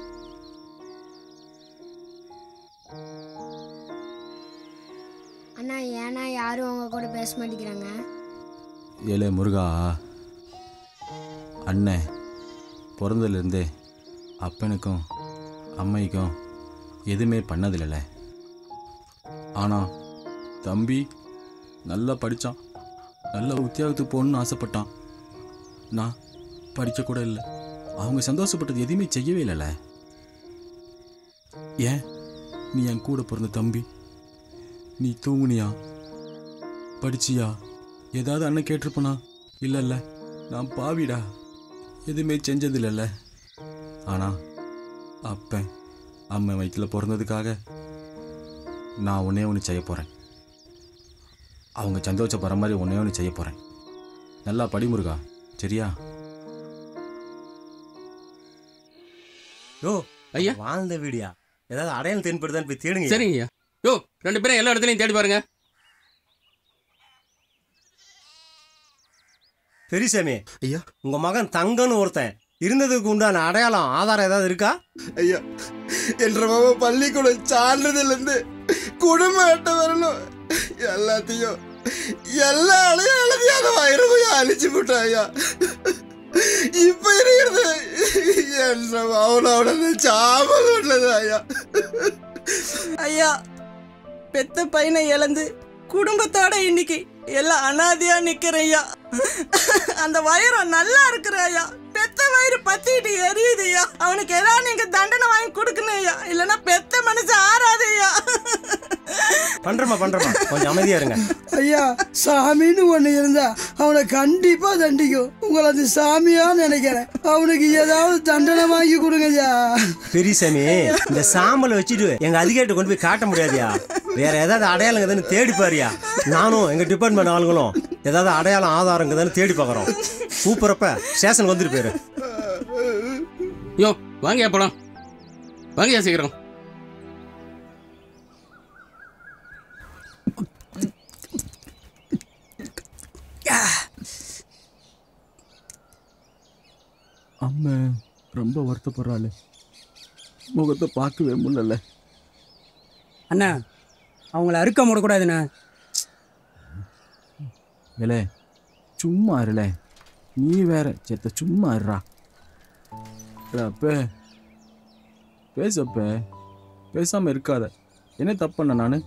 அண்ணா ஏன்னா யாரும் உங்க கூட பேச மாட்டேங்கிறாங்க ஏலே முருகா அண்ணன் பிறந்ததுலேருந்தே அப்பனுக்கும் அம்மைக்கும் எதுவுமே பண்ணதில்லைல்ல ஆனால் தம்பி நல்லா படித்தான் நல்ல உத்தியோகத்துக்கு போகணும்னு ஆசைப்பட்டான் நான் படிக்க கூட இல்லை அவங்க சந்தோஷப்பட்டது எதுவுமே செய்யவே இல்லைல்ல ஏன் நீ என் கூட பிறந்த தம்பி நீ தூங்குனியா படிச்சியா ஏதாவது அண்ணன் கேட்டிருப்பனா இல்லைல்ல நான் பாவிடா எதுவுமே செஞ்சதில்லைல்ல ஆனால் அப்பன் அம்மை வயிற்றில் பிறந்ததுக்காக நான் ஒன்றே ஒன்று செய்ய போகிறேன் அவங்க சந்தோஷப்படுற மாதிரி ஒன்றே ஒன்று செய்ய போகிறேன் நல்லா படி முருகா சரியா யோ ஐயா வாழ்ந்த வீடியா ஏதாவது அடையாளம் தென்படுதான்னு போய் தேடுங்க சரிங்க ஐயா யோ ரெண்டு பேரும் எல்லா இடத்துலையும் தேடி பாருங்க பெரியசாமி ஐயா உங்க மகன் தங்கன்னு ஒருத்தன் இருந்ததுக்கு உண்டான அடையாளம் ஆதாரம் ஏதாவது இருக்கா ஐயா என்ற மாமா பள்ளிக்கூடம் சான்றிதழ்லேருந்து குடும்ப அட்டை வரணும் எல்லாத்தையும் எல்லா அடையாளத்தையும் அதை வயிறு அழிச்சு விட்டான் ஐயா இப்ப இருக்கிறது என்ற மாவனோட சாமல் உள்ளது ஐயா ஐயா பெத்த பையனை இழந்து குடும்பத்தோட இன்னைக்கு எல்லாம் அனாதையா நிக்கிறேன் ஐயா அந்த வயிறம் நல்லா இருக்கிற ஐயா பெத்த வயிறு பத்திட்டு எரியுது ஐயா அவனுக்கு ஏதாவது நீங்க தண்டனை வாங்கி கொடுக்கணும் ஐயா இல்லைன்னா பெத்த மனசு ஆறாது ஐயா பண்றமா பண்றமா கொஞ்சம் அமைதியா இருங்க ஐயா சாமின்னு ஒன்று இருந்தா அவனை கண்டிப்பா தண்டிக்கும் உங்களை அந்த சாமியா நினைக்கிறேன் அவனுக்கு ஏதாவது தண்டனை வாங்கி கொடுங்க ஐயா பெரியசாமி இந்த சாம்பலை வச்சுட்டு எங்க அதிகாரிட்ட கொண்டு போய் காட்ட முடியாதுயா வேற ஏதாவது அடையாளம் இருக்குதுன்னு தேடி பாரியா நானும் எங்க டிபார்ட்மெண்ட் ஆளுங்களும் ஏதாவது அடையாளம் ஆதாரம் இருக்குதுன்னு தேடி பார்க்குறோம் கூப்பிட்றப்ப ஸ்டேஷனுக்கு வந்துட்டு போயிரு யோ வாங்கயா போலாம் வாங்கயா சீக்கிரம் அம்மா ரொம்ப வருத்தப்படுறாள் முகத்தை பார்க்கவே முடியல அண்ணா அவங்கள அறுக்க முடக்கூடாதுண்ணா ஏலே சும்மா இருல நீ வேற செத்த சும்மா இருறா அப்ப பேசப்ப பேசாம இருக்காத என்ன தப்பு பண்ண நானு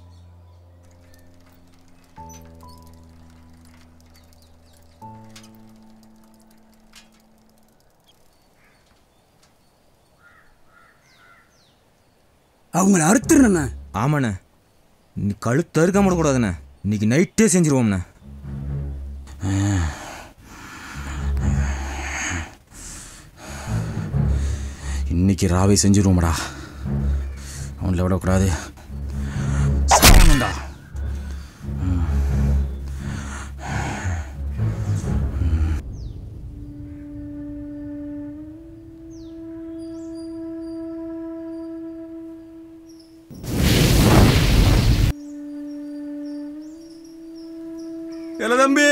அவங்கள அறுத்துருண்ணா ஆமாண்ணே நீ கழுத்து அறுக்க கூடாதுண்ணே இன்னைக்கு நைட்டே செஞ்சிருவோம்ண்ணே இன்னைக்கு ராவை செஞ்சிருவோம்டா அவங்கள விடக்கூடாது சாவணும்டா ஏல தம்பி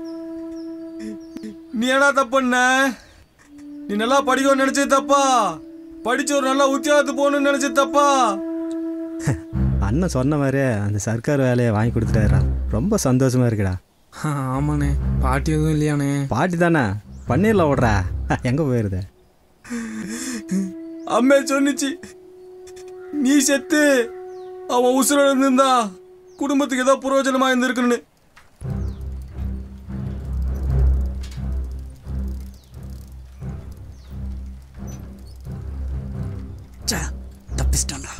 நீ என்ன தப்பு பண்ண நீ நல்லா படிக்கணும்னு நினைச்சது தப்பா படிச்சு ஒரு நல்லா உத்தியோகத்துக்கு போகணும்னு நினைச்சது தப்பா அண்ணன் சொன்ன மாதிரியே அந்த சர்க்கார் வேலையை வாங்கி கொடுத்துட்டாரா ரொம்ப சந்தோஷமா இருக்குடா ஆமாண்ணே பாட்டி எதுவும் இல்லையாண்ணே பாட்டி தானே பண்ணிடலாம் விட்றா எங்கே போயிருத அம்மே சொன்னிச்சு நீ செத்து அவன் உசுரோட இருந்திருந்தா குடும்பத்துக்கு ஏதோ புரோஜனமா இருந்திருக்குன்னு தப்பிச்சிட்டான்டா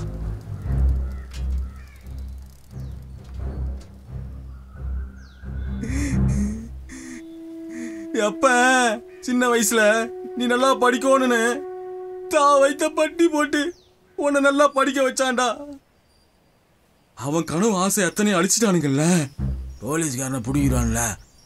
எப்ப சின்ன வயசுல நீ நல்லா படிக்கணும்னு தான் வைத்த பட்டி போட்டு உன்னை நல்லா படிக்க வச்சான்டா அவன் கனவு ஆசை எத்தனையும் அழிச்சிட்டானுங்கல்ல போலீஸ்காரனை பிடிக்கிறான்ல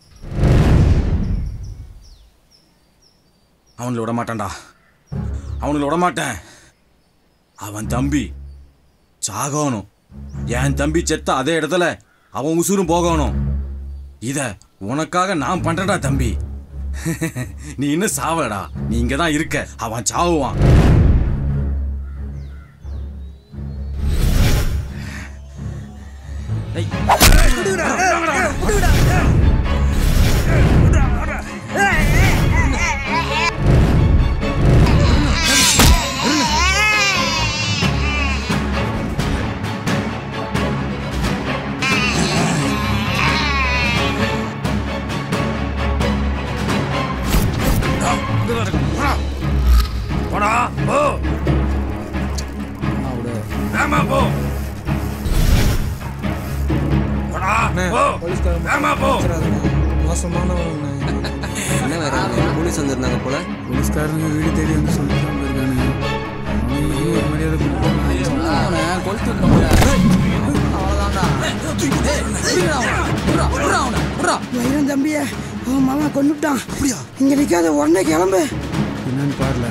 அவங்கள விட மாட்டான்டா அவங்கள விட மாட்டேன் அவன் தம்பி சாகணும் என் தம்பி செத்த அதே இடத்துல அவன் உசுரும் போகணும் இத உனக்காக நான் பண்றேன்டா தம்பி நீ இன்னும் சாவலடா நீ இங்க தான் இருக்க அவன் சாவுவான் போடா போ வேமா போ போடா போ வேமா போ மோசமானவங்க என்ன வேற போலீஸ் வந்திருந்தாங்க போல போலீஸ்காரங்க வீடு தேடி வந்து சொல்லிட்டு தான் போயிருக்கானுங்க அவனுக்கு ஒரு மரியாதை வைரம் தம்பிய அவன் மாமா கொண்டுட்டான் இங்க நிக்காத உடனே கிளம்பு என்னன்னு பாருல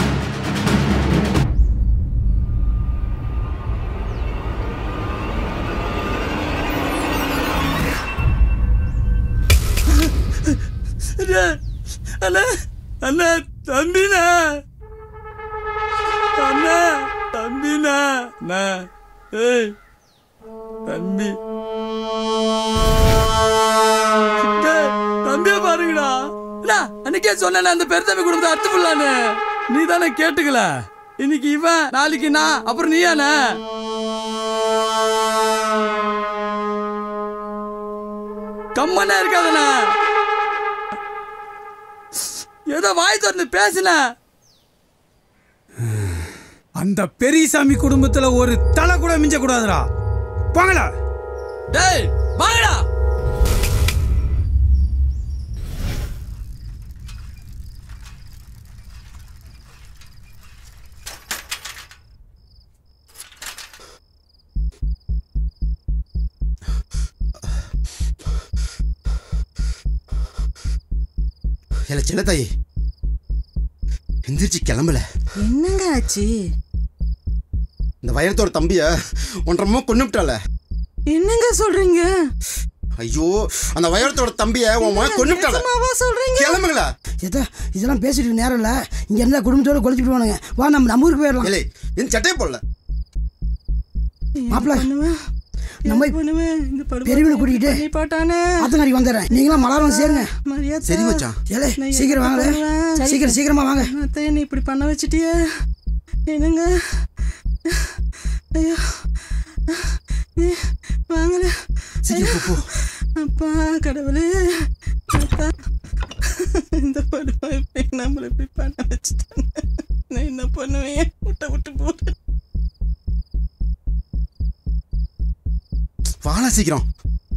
அண்ணா அண்ணா தம்பிண்ணா அண்ணா தம்பிண்ணா அண்ணா ஏய் தம்பி டேய், தம்பியை பாருங்கடா அண்ணா, அன்னைக்கே சொன்னேன் அந்த பெருத்தம்பி குடும்பத்தை அறுத்து போடலான்னு நீ தானே கேட்டுக்கல இன்னைக்கு இவன் நாளைக்கு நான் அப்புறம் நீயானே கம்மனா இருக்காதண்ணா ஏதோ வாய் திறந்து பேசுன அந்த பெரியசாமி குடும்பத்துல ஒரு தலை கூட மிஞ்ச கூடாதுடா போங்களா டேய் வாங்கடா ஏல சின்ன தாயி எந்திரிச்சு கிளம்பல என்னங்க ஆச்சு இந்த வயலத்தோட தம்பிய ஒன்றரை கொண்டு விட்டால என்னங்க சொல்றீங்க ஐயோ அந்த வயலத்தோட தம்பிய உன் மகன் கொண்டு விட்டால நிஜமாவா சொல்றீங்க கிளம்புங்களா ஏதா இதெல்லாம் பேசிட்டு இருக்க நேரம் இல்லை இங்கே இருந்தால் குடும்பத்தோட கொலைச்சிட்டு போவானுங்க வா நம்ம நம்ம ஊருக்கு போயிடலாம் இல்லை என் சட்டையை போடல மாப்பிள்ள நம்ம பண்ணுவேன் இந்த பெரியவனை கூட்டிக்கிட்டு பண்ணி போட்டானே ஆத்தங்கரைக்கு வந்துடுறேன் நீங்களாம் மலரும் சேருங்க மரியாதை சரி மச்சான். ஏலே, சீக்கிரம் வாங்களே. சீக்கிரம், சீக்கிரமா வாங்க. அத்தை நீ இப்படி பண்ண வச்சிட்டியே என்னங்க ஐயோ ஏ, வாங்கல சீக்கிரம் போ, போ. அப்பா கடவுளே அப்பா. இந்த படுவா இப்படி நம்மளை இப்படி பண்ண வச்சுட்டாங்க நான் என்ன பண்ணுவேன் விட்ட விட்டு போறேன் வாழ சீக்கிரம்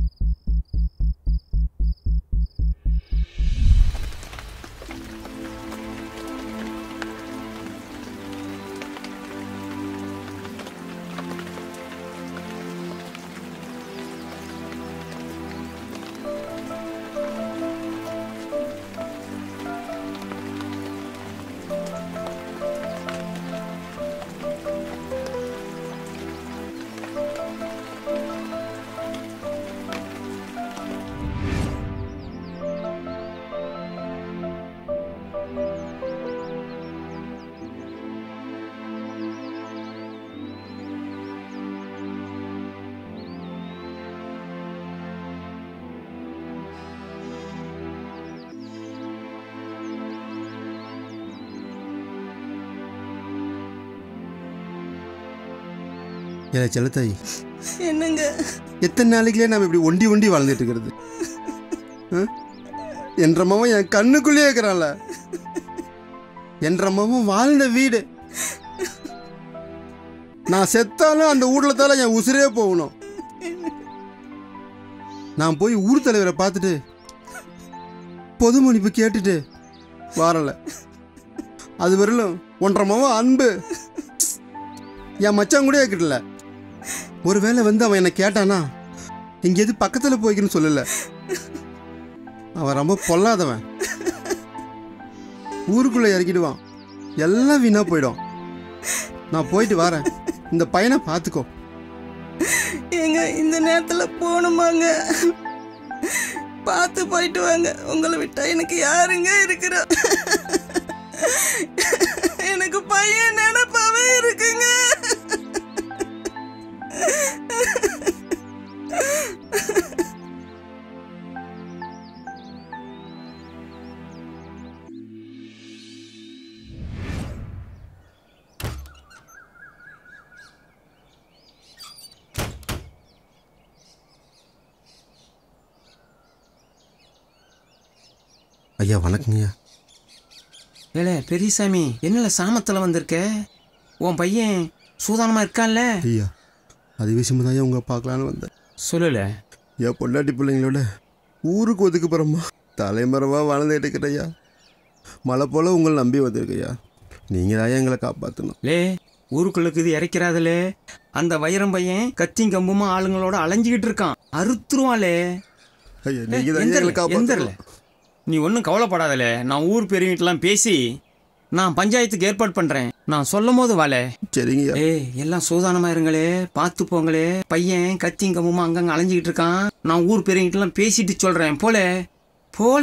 ஏல செல்லத்தாயி என்னங்க எத்தனை நாளைக்குலே நம்ம இப்படி ஒண்டி ஒண்டி வாழ்ந்துட்டு இருக்கிறது ஆ? என்ற மவன் என் கண்ணுக்குள்ளேயே இருக்கிறான்ல என்ற மவன் வாழ்ந்த வீடு நான் செத்தாலும் அந்த ஊர்ல தால என் உசுரே போகணும் நான் போய் ஊர் தலைவரை பார்த்துட்டு பொது மன்னிப்பு கேட்டுட்டு வரல அது வரலும் ஒன்றரை மவன் அன்பு என் மச்சான் கூட கேட்கல ஒருவேளை வந்து அவன் என்னை கேட்டானா எங்கேயாவது பக்கத்தில் போய்க்குன்னு சொல்லல அவன் ரொம்ப பொல்லாதவன் ஊருக்குள்ளே இறக்கிடுவான் எல்லாம் வீணா போயிடும் நான் போயிட்டு வரேன் இந்த பையனை பார்த்துக்கோ ஏங்க இந்த நேரத்துல போகணுமாங்க பார்த்து போயிட்டு வாங்க உங்களை விட்டா எனக்கு யாருங்க இருக்கிறா எனக்கு பையன் நினைப்பாவே இருக்குங்க ஐயா வணக்கங்கய்யா ஏலே பெரியசாமி என்னல சாமத்தில் வந்திருக்க உன் பையன் சூதானமாக இருக்கான்ல ஐயா அது விஷயமா தான் உங்களை பார்க்கலான்னு வந்தேன் சொல்லல என் பொண்டாட்டி பிள்ளைங்களோட ஊருக்கு ஒதுக்குப்புறமா தலைமறைவாக வாழ்ந்துட்டு இருக்கிறையா மழை போல் உங்களை நம்பி வந்திருக்கையா நீங்கள் தான் எங்களை காப்பாற்றணும் லே ஊருக்குள்ளுக்கு இது இறைக்கிறாதுலே அந்த வைரம் பையன் கத்தியும் கம்புமா ஆளுங்களோட அலைஞ்சிக்கிட்டு இருக்கான் அறுத்துருவான்லே ஐயா ஏய், நீங்கள் தான் எந்திரல, எங்களை எந்திரல. காப்பாற்றணும் நீ ஒன்றும் கவலைப்படாதல நான் ஊர் பெரியவங்கிட்டலாம் பேசி நான் பஞ்சாயத்துக்கு ஏற்பாடு பண்ணுறேன் நான் சொல்லும் போது வாழ சரிங்க ஏய் எல்லாம் சூதானமாக இருங்களே பார்த்து போங்களே பையன் கத்தியும் கம்புமா அங்கங்கே அலைஞ்சிக்கிட்டு இருக்கான் நான் ஊர் பெரியவங்கிட்டலாம் பேசிட்டு சொல்கிறேன் போல போல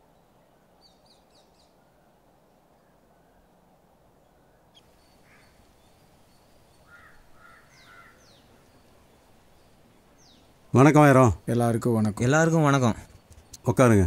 வணக்கம் வைரம் எல்லாருக்கும் வணக்கம் எல்லாருக்கும் வணக்கம் உட்காருங்க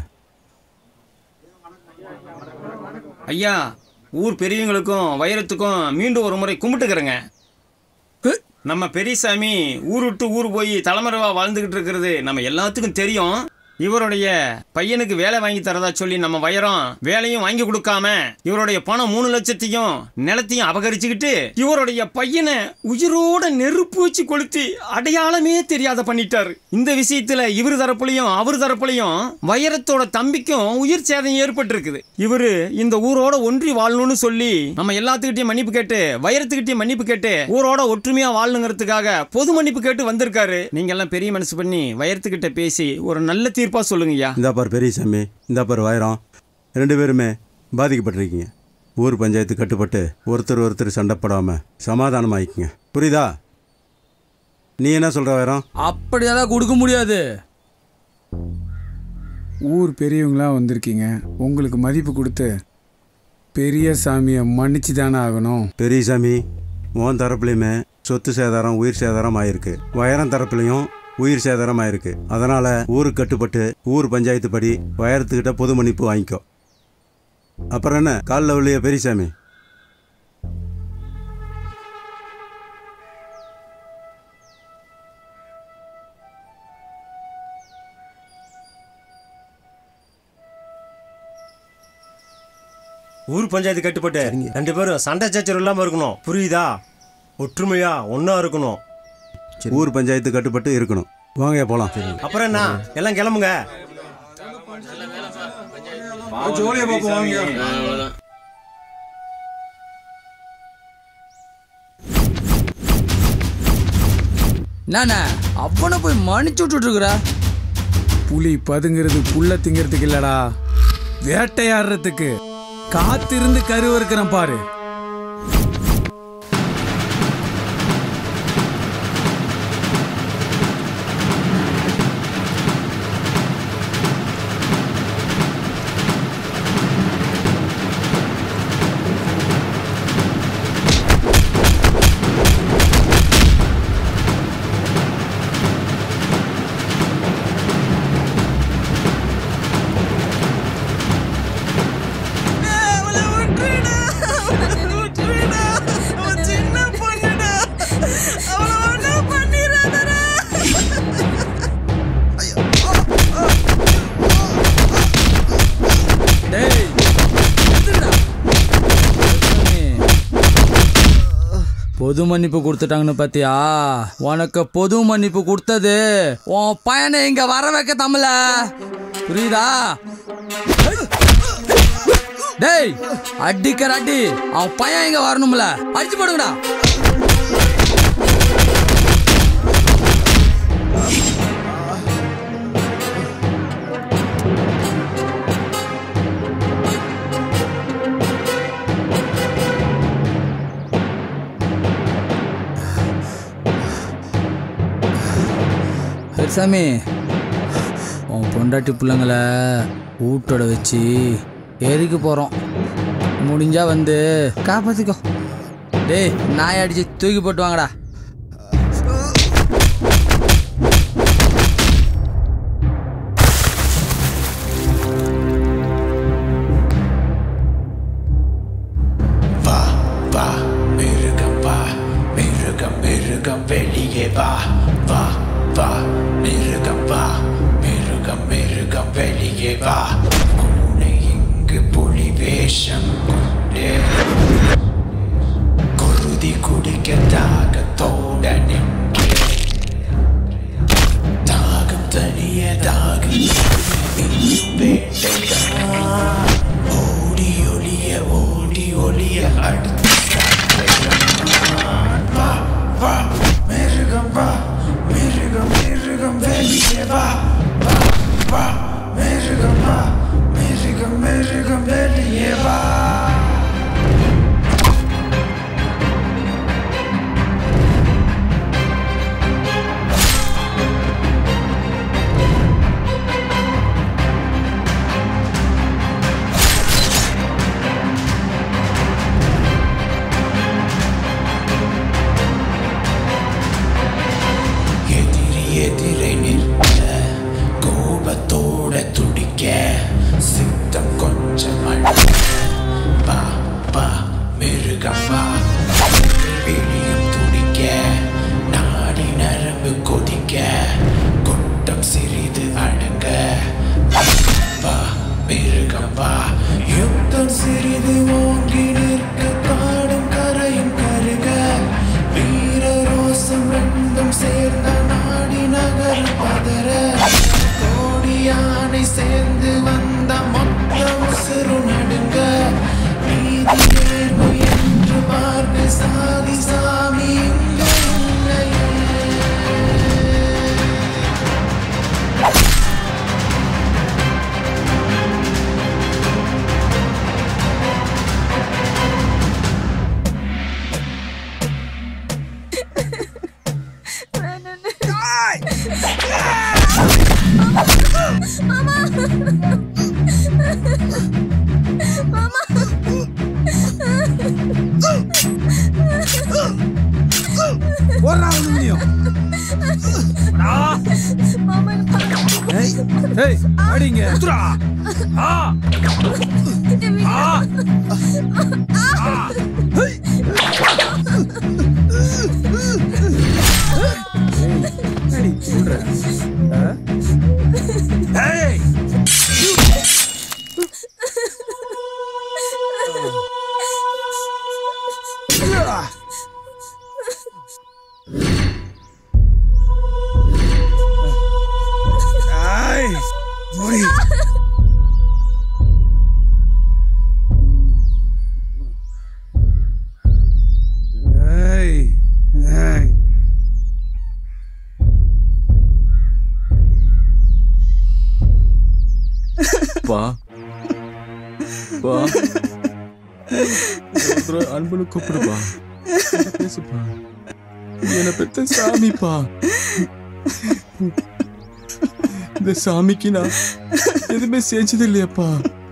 ஐயா ஊர் பெரியவங்களுக்கும் வைரத்துக்கும் மீண்டும் ஒரு முறை கும்பிட்டுக்கிறேங்க நம்ம பெரியசாமி ஊர் விட்டு ஊர் போய் தலைமறைவா வாழ்ந்துகிட்டு இருக்கிறது நம்ம எல்லாத்துக்கும் தெரியும் இவருடைய பையனுக்கு வேலை வாங்கி தரதா சொல்லி நம்ம வைரம் வேலையும் வாங்கி கொடுக்காம இவருடைய பணம் மூணு லட்சத்தையும் நிலத்தையும் அபகரிச்சுக்கிட்டு இவருடைய பையனை உயிரோட நெருப்பு வச்சு கொளுத்தி அடையாளமே தெரியாத பண்ணிட்டாரு இந்த விஷயத்துல இவர் தரப்புலையும் அவர் தரப்புலையும் வைரத்தோட தம்பிக்கும் உயிர் சேதம் ஏற்பட்டிருக்குது இவரு இந்த ஊரோட ஒன்றி வாழணும்னு சொல்லி நம்ம எல்லாத்துக்கிட்டையும் மன்னிப்பு கேட்டு வைரத்துக்கிட்டையும் மன்னிப்பு கேட்டு ஊரோட ஒற்றுமையா வாழணுங்கிறதுக்காக பொது மன்னிப்பு கேட்டு வந்திருக்காரு நீங்க எல்லாம் பெரிய மனசு பண்ணி வைரத்துக்கிட்ட பேசி ஒரு நல்ல தீர்ப்பா சொல்லுங்கய்யா இந்த பார் பெரியசாமி இந்த பார் வைரம் ரெண்டு பேருமே பாதிக்கப்பட்டிருக்கீங்க ஊர் பஞ்சாயத்து கட்டுப்பட்டு ஒருத்தர் ஒருத்தர் சண்டை போடாமல் சமாதானமாகிக்குங்க புரியுதா நீ என்ன சொல்கிற வைரம் அப்படியெல்லாம் கொடுக்க முடியாது ஊர் பெரியவங்களாம் வந்திருக்கீங்க உங்களுக்கு மதிப்பு கொடுத்து பெரிய சாமியை மன்னிச்சு தானே ஆகணும் பெரியசாமி உன் தரப்புலையுமே சொத்து சேதாரம் உயிர் சேதாரம் ஆயிருக்கு வயரம் தரப்புலையும் உயிர் சேதாரம் ஆயிருக்கு அதனால ஊருக்கு கட்டுப்பட்டு ஊர் பஞ்சாயத்து படி வயரத்துக்கிட்ட பொது மன்னிப்பு வாங்கிக்கோ அப்புறம் என்ன காலில் உள்ளிய பெரியசாமி ஊர் பஞ்சாயத்து கட்டுப்பட்டு ரெண்டு பேரும் சண்டை சச்சரவு இல்லாம இருக்கணும் புரியுதா ஒற்றுமையா ஒண்ணா இருக்கணும் ஊர் பஞ்சாயத்து கட்டுப்பட்டு இருக்கணும் வாங்க போகலாம் அப்புறம் என்ன எல்லாம் கிளம்புங்க ஜோலியை பார்ப்போம் வாங்க நானே அவனை போய் மன்னிச்சு விட்டுட்டுருக்குற புலி பதுங்கிறது புல்ல திங்கிறதுக்கு இல்லடா வேட்டையாடுறதுக்கு காத்திருந்து கருவறுக்கிறேன் பாரு டேய் பொது மன்னிப்பு கொடுத்துட்டாங்கன்னு பாத்தியா உனக்கு பொது மன்னிப்பு கொடுத்தது உன் பையனை இங்க வர வைக்க தமிழ புரியுதா டேய் அடிக்கிற அடி அவன் பையன் இங்க வரணும்ல அடிச்சு போடுங்கடா பெருசாமி உன் பொண்டாட்டி பிள்ளைங்கள வீட்டோட வச்சு எரிக்க போகிறோம் முடிஞ்சா வந்து காப்பாற்றிக்கோ டேய் நாய் அடிச்சு தூக்கி போட்டு வாங்கடா வா வா மிருகம் வா மிருகம் மிருகம் வெளியே வா வா வா மிருகம் வா மிருகம் மிருகம் வெளியே வா பூனை இங்கு புலி வேஷம் கொண்டே குருதி குடிக்க தாகத்தோட நின்றே தாகம் தனிய தாகம் இன்னும் வேட்டைதான் ஓடி ஒளிய ஓடி ஒளிய அடுத்து சாப்பிடலாம். வா வா மிருகம் வா மிருகம் மிருகம் வெளியே வா வா வா மிருகம் வா மிருகம் மிருகம் வெளியே வா ஏய் அடிங்க ஏய் முடி ஏய் ஏய் பா பா ஒரு அன்பனு கூப்பிடுப்பா பேசுப்பா நீ என்னை பெத்த சாமிப்பா இந்த சாமிக்கு நான் எதுவுமே செஞ்சது இல்லையாப்பா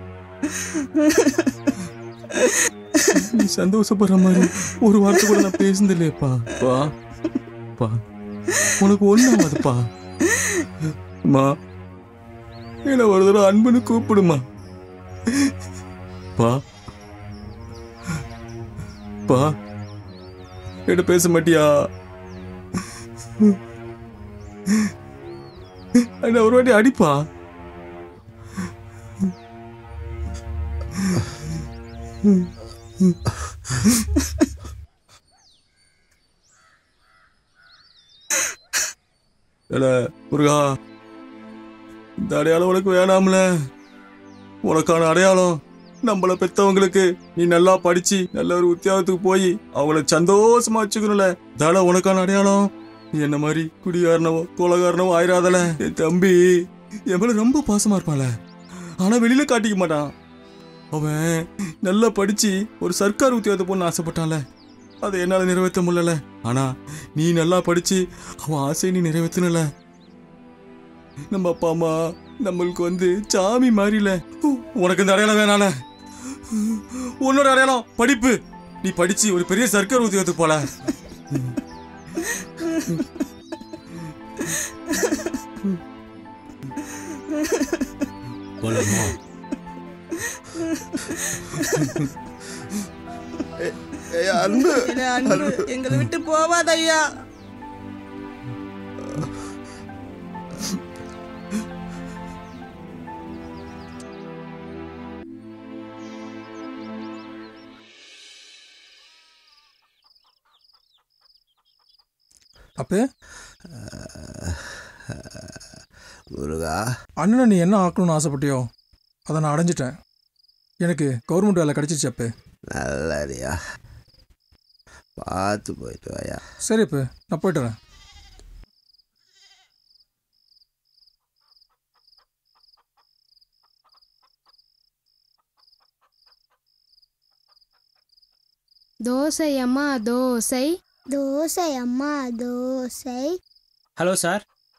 நீ சந்தோஷப்படுற மாதிரி ஒரு வார்த்தை கூட நான் பேசுனது இல்லையாப்பா பா பா உனக்கு ஒன்றும் ஆகாதுப்பா அம்மா என்ன ஒரு தடவை அன்புன்னு கூப்பிடுமா பா பா என்ன பேச மாட்டியா என்ன ஒரு வாட்டி அடிப்பா ஏல முருகா இந்த அடையாளம் உனக்கு வேணாம்ல உனக்கான அடையாளம் நம்மள பெத்தவங்களுக்கு நீ நல்லா படிச்சு நல்ல ஒரு உத்தியோகத்துக்கு போய் அவங்கள சந்தோஷமா வச்சுக்கணும்ல தாடா உனக்கான அடையாளம் நீ என்ன மாதிரி குடிகாரனவோ கொலகாரனவோ ஆயிராதல என் தம்பி என் மேல ரொம்ப பாசமா இருப்பான்ல ஆனா வெளியில காட்டிக்க மாட்டான் அவன் நல்லா படிச்சு ஒரு சர்க்கார் உத்தியோகத்தை போன்னு ஆசைப்பட்டான்ல அதை என்னால நிறைவேற்ற முடியல ஆனா நீ நல்லா படிச்சு அவன் ஆசையை நீ நிறைவேற்றணும்ல நம்ம அப்பா அம்மா நம்மளுக்கு வந்து சாமி மாறில உனக்கு இந்த அடையாளம் வேணால உன்னோட அடையாளம் படிப்பு நீ படிச்சு ஒரு பெரிய சர்க்கார் உத்தியோகத்துக்கு போல போலாமா ஏய், அன்பு இல்ல, அன்பு எங்களை விட்டு போவாத ஐயா அப்பே முருகா அண்ணனை நீ என்ன ஆக்கணும்னு ஆசைப்பட்டியோ அதை நான் அடைஞ்சிட்டேன் எனக்கு கவர்மெண்ட் வேலை கிடைச்சிச்சு அப்பே நல்லடியா பார்த்து போயிட்டு வாயா சரி அப்பே நான் போயிட்டு வரேன் தோசை அம்மா தோசை தோசை அம்மா dosa Hello, sir.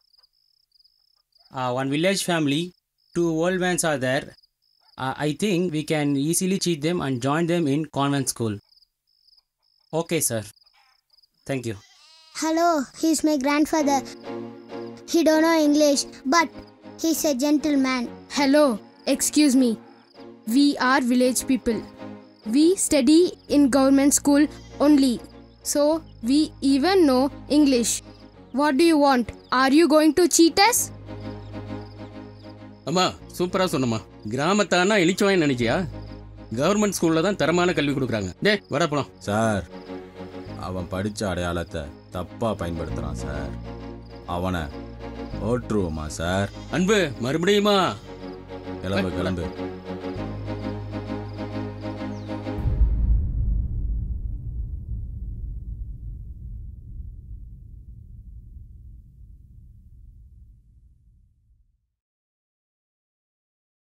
Uh, one village family, two old mans are there. Uh, I think we can easily cheat them and join them in convent school. Okay, sir. Thank you. Hello, he's my grandfather. He don't know English, but he's a gentleman. Hello, excuse me. We are village people. We study in government school only. So we even know English. What do you want? Are you going to cheat us? அம்மா சூப்பரா சொன்னம்மா கிராமத்தானா இழிச்சவாயின்னு நினைச்சியா government ஸ்கூல்ல தான் தரமான கல்வி கொடுக்குறாங்க டே வர போலாம் சார் அவன் படித்த அடையாளத்தை தப்பாக பயன்படுத்துகிறான் சார் அவனை ஓட்டுருவோமா சார் அன்பு மறுபடியுமா கிளம்பு கிளம்பு